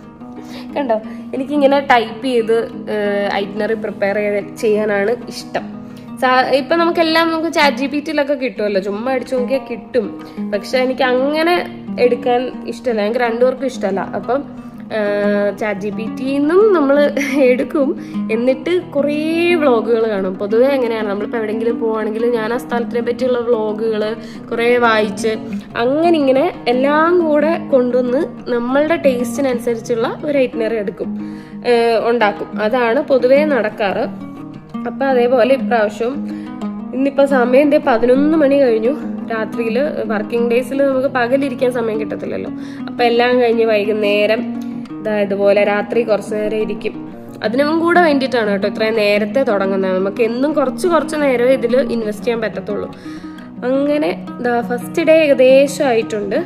കണ്ടോ എനിക്കിങ്ങനെ ടൈപ്പ് ചെയ്ത് ഐറ്റിനറി പ്രിപ്പയർ ചെയ്ത് ചെയ്യാനാണ് ഇഷ്ടം സാ- ഇപ്പൊ നമുക്കെല്ലാം നമുക്ക് ചാറ്റ് ജി പി ടിയിലൊക്കെ കിട്ടുമല്ലോ ചുമ്മാ അടിച്ചു നോക്കിയാൽ കിട്ടും പക്ഷെ എനിക്ക് അങ്ങനെ എടുക്കാൻ ഇഷ്ടമല്ല ഞങ്ങൾക്ക് രണ്ടുപേർക്കും ഇഷ്ടമല്ല അപ്പം ചാറ്റ് ജി പി ടിന്നും നമ്മൾ എടുക്കും എന്നിട്ട് കുറേ വ്ളോഗുകൾ കാണും പൊതുവേ എങ്ങനെയാണ് നമ്മളിപ്പോൾ എവിടെയെങ്കിലും പോവുകയാണെങ്കിൽ ഞാൻ ആ സ്ഥലത്തിനെ പറ്റിയുള്ള വ്ളോഗുകൾ കുറേ വായിച്ച് അങ്ങനെ ഇങ്ങനെ എല്ലാം കൂടെ കൊണ്ടുവന്ന് നമ്മളുടെ ടേസ്റ്റിനനുസരിച്ചുള്ള ഒരു ഐറ്റിനറി എടുക്കും ഏഹ് ഉണ്ടാക്കും അതാണ് പൊതുവേ നടക്കാറ് അപ്പൊ അതേപോലെ ഇപ്രാവശ്യം ഇന്നിപ്പോ സമയം എന്തേ പതിനൊന്ന് മണി കഴിഞ്ഞു രാത്രിയിൽ വർക്കിംഗ് ഡേയ്സിൽ നമുക്ക് പകലിരിക്കാൻ സമയം കിട്ടത്തില്ലല്ലോ അപ്പൊ എല്ലാം കഴിഞ്ഞ് വൈകുന്നേരം ഇതാ ഇതുപോലെ രാത്രി കുറച്ചു നേരം ഇരിക്കും അതിനും കൂടെ വേണ്ടിയിട്ടാണ് കേട്ടോ ഇത്രയും നേരത്തെ തുടങ്ങുന്നത് നമുക്ക് എന്നും കുറച്ച് കുറച്ച് നേരം ഇതിൽ ഇൻവെസ്റ്റ് ചെയ്യാൻ പറ്റത്തുള്ളൂ അങ്ങനെ ഫസ്റ്റ് ഡേ ഏകദേശം ആയിട്ടുണ്ട്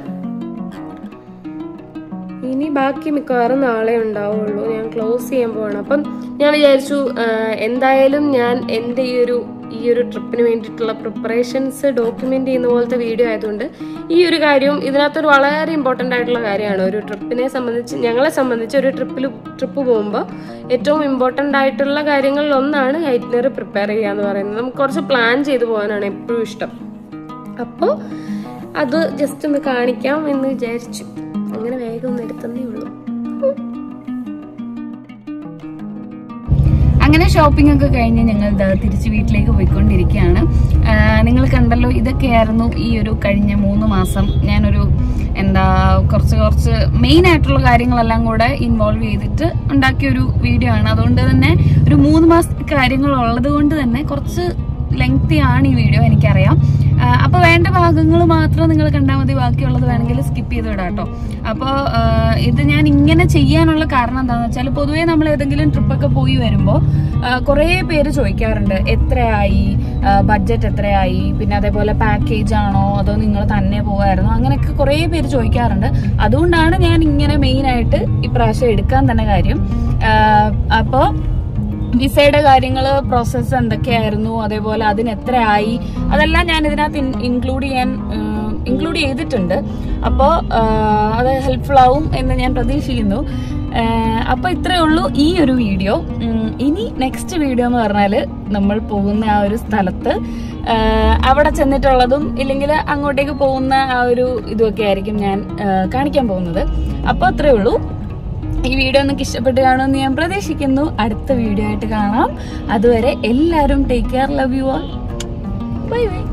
ഇനി ബാക്കി മിക്കവാറും നാളെ ഉണ്ടാവുള്ളൂ ഞാൻ ക്ലോസ് ചെയ്യാൻ പോവാണ് അപ്പം ഞാൻ വിചാരിച്ചു ആ, എന്തായാലും ഞാൻ എൻ്റെ ഈ ഒരു ഈ ഒരു ട്രിപ്പിന് വേണ്ടിയിട്ടുള്ള പ്രിപ്പറേഷൻസ് ഡോക്യുമെന്റ് ചെയ്യുന്ന പോലത്തെ വീഡിയോ ആയതുകൊണ്ട് ഈ ഒരു കാര്യവും ഇതിനകത്തൊരു വളരെ ഇമ്പോർട്ടൻ്റ് ആയിട്ടുള്ള കാര്യമാണ് ഒരു ട്രിപ്പിനെ സംബന്ധിച്ച് ഞങ്ങളെ സംബന്ധിച്ച് ഒരു ട്രിപ്പിൽ ട്രിപ്പ് പോകുമ്പോൾ ഏറ്റവും ഇമ്പോർട്ടൻ്റ് ആയിട്ടുള്ള കാര്യങ്ങളിൽ ഒന്നാണ് ഐറ്റിനറി പ്രിപ്പയർ ചെയ്യുക എന്ന് പറയുന്നത് നമുക്ക് കുറച്ച് പ്ലാൻ ചെയ്തു പോകാനാണ് എപ്പോഴും ഇഷ്ടം അപ്പോൾ അത് ജസ്റ്റ് ഒന്ന് കാണിക്കാം എന്ന് വിചാരിച്ചു അങ്ങനെ വേഗം ഒന്ന് എടുത്തന്നേ ഉള്ളൂ അങ്ങനെ അങ്ങനെ ഷോപ്പിംഗ് ഒക്കെ കഴിഞ്ഞ് ഞങ്ങൾ ദാ തിരിച്ച് വീട്ടിലേക്ക് പോയിക്കൊണ്ടിരിക്കുകയാണ് നിങ്ങൾ കണ്ടല്ലോ ഇതൊക്കെയായിരുന്നു ഈ ഒരു കഴിഞ്ഞ മൂന്ന് മാസം ഞാനൊരു എന്താ കുറച്ച് കുറച്ച് മെയിൻ ആയിട്ടുള്ള കാര്യങ്ങളെല്ലാം കൂടെ ഇൻവോൾവ് ചെയ്തിട്ട് ഉണ്ടാക്കിയ ഒരു വീഡിയോ ആണ് അതുകൊണ്ട് തന്നെ ഒരു മൂന്ന് മാസത്തെ കാര്യങ്ങൾ ഉള്ളത് കൊണ്ട് തന്നെ കുറച്ച് ലെങ്തി ആണ് ഈ വീഡിയോ എനിക്കറിയാം ആ, അപ്പൊ വേണ്ട ഭാഗങ്ങൾ മാത്രം നിങ്ങൾ കണ്ടാൽ മതി ബാക്കിയുള്ളത് വേണമെങ്കിൽ സ്കിപ്പ് ചെയ്ത് വിടാം കേട്ടോ അപ്പോൾ ഇത് ഞാൻ ഇങ്ങനെ ചെയ്യാനുള്ള കാരണം എന്താണെന്ന് വെച്ചാൽ പൊതുവേ നമ്മൾ ഏതെങ്കിലും ട്രിപ്പൊക്കെ പോയി വരുമ്പോൾ കുറേ പേര് ചോദിക്കാറുണ്ട് എത്രയായി ബഡ്ജറ്റ് എത്രയായി പിന്നെ അതേപോലെ പാക്കേജ് ആണോ അതോ നിങ്ങൾ തന്നെ പോകായിരുന്നോ അങ്ങനെയൊക്കെ കുറേ പേര് ചോദിക്കാറുണ്ട് അതുകൊണ്ടാണ് ഞാൻ ഇങ്ങനെ മെയിൻ ആയിട്ട് ഇപ്രാവശ്യം എടുക്കാൻ തന്നെ കാര്യം അപ്പോൾ വിസയുടെ കാര്യങ്ങൾ പ്രോസസ്സ് എന്തൊക്കെയായിരുന്നു അതേപോലെ അതിന് എത്രയായി അതെല്ലാം ഞാൻ ഇതിനകത്ത് ഇൻക്ലൂഡ് ചെയ്യാൻ ഇൻക്ലൂഡ് ചെയ്തിട്ടുണ്ട് അപ്പോൾ അത് ഹെൽപ്ഫുൾ ആവും എന്ന് ഞാൻ പ്രതീക്ഷിക്കുന്നു അപ്പോൾ ഇത്രയേ ഉള്ളൂ ഈ ഒരു വീഡിയോ ഉം, ഇനി നെക്സ്റ്റ് വീഡിയോ എന്ന് പറഞ്ഞാൽ നമ്മൾ പോകുന്ന ആ ഒരു സ്ഥലത്ത് ആ, അവിടെ ചെന്നിട്ടുള്ളതും ഇല്ലെങ്കിൽ അങ്ങോട്ടേക്ക് പോകുന്ന ആ ഒരു ഇതുമൊക്കെ ആയിരിക്കും ഞാൻ ആ, കാണിക്കാൻ പോകുന്നത് അപ്പോൾ അത്രയേ ഉള്ളൂ ഈ വീഡിയോ നിങ്ങൾക്ക് ഇഷ്ടപ്പെട്ട് കാണുമെന്ന് ഞാൻ പ്രതീക്ഷിക്കുന്നു അടുത്ത വീഡിയോ ആയിട്ട് കാണാം അതുവരെ എല്ലാവരും take care love you all bye by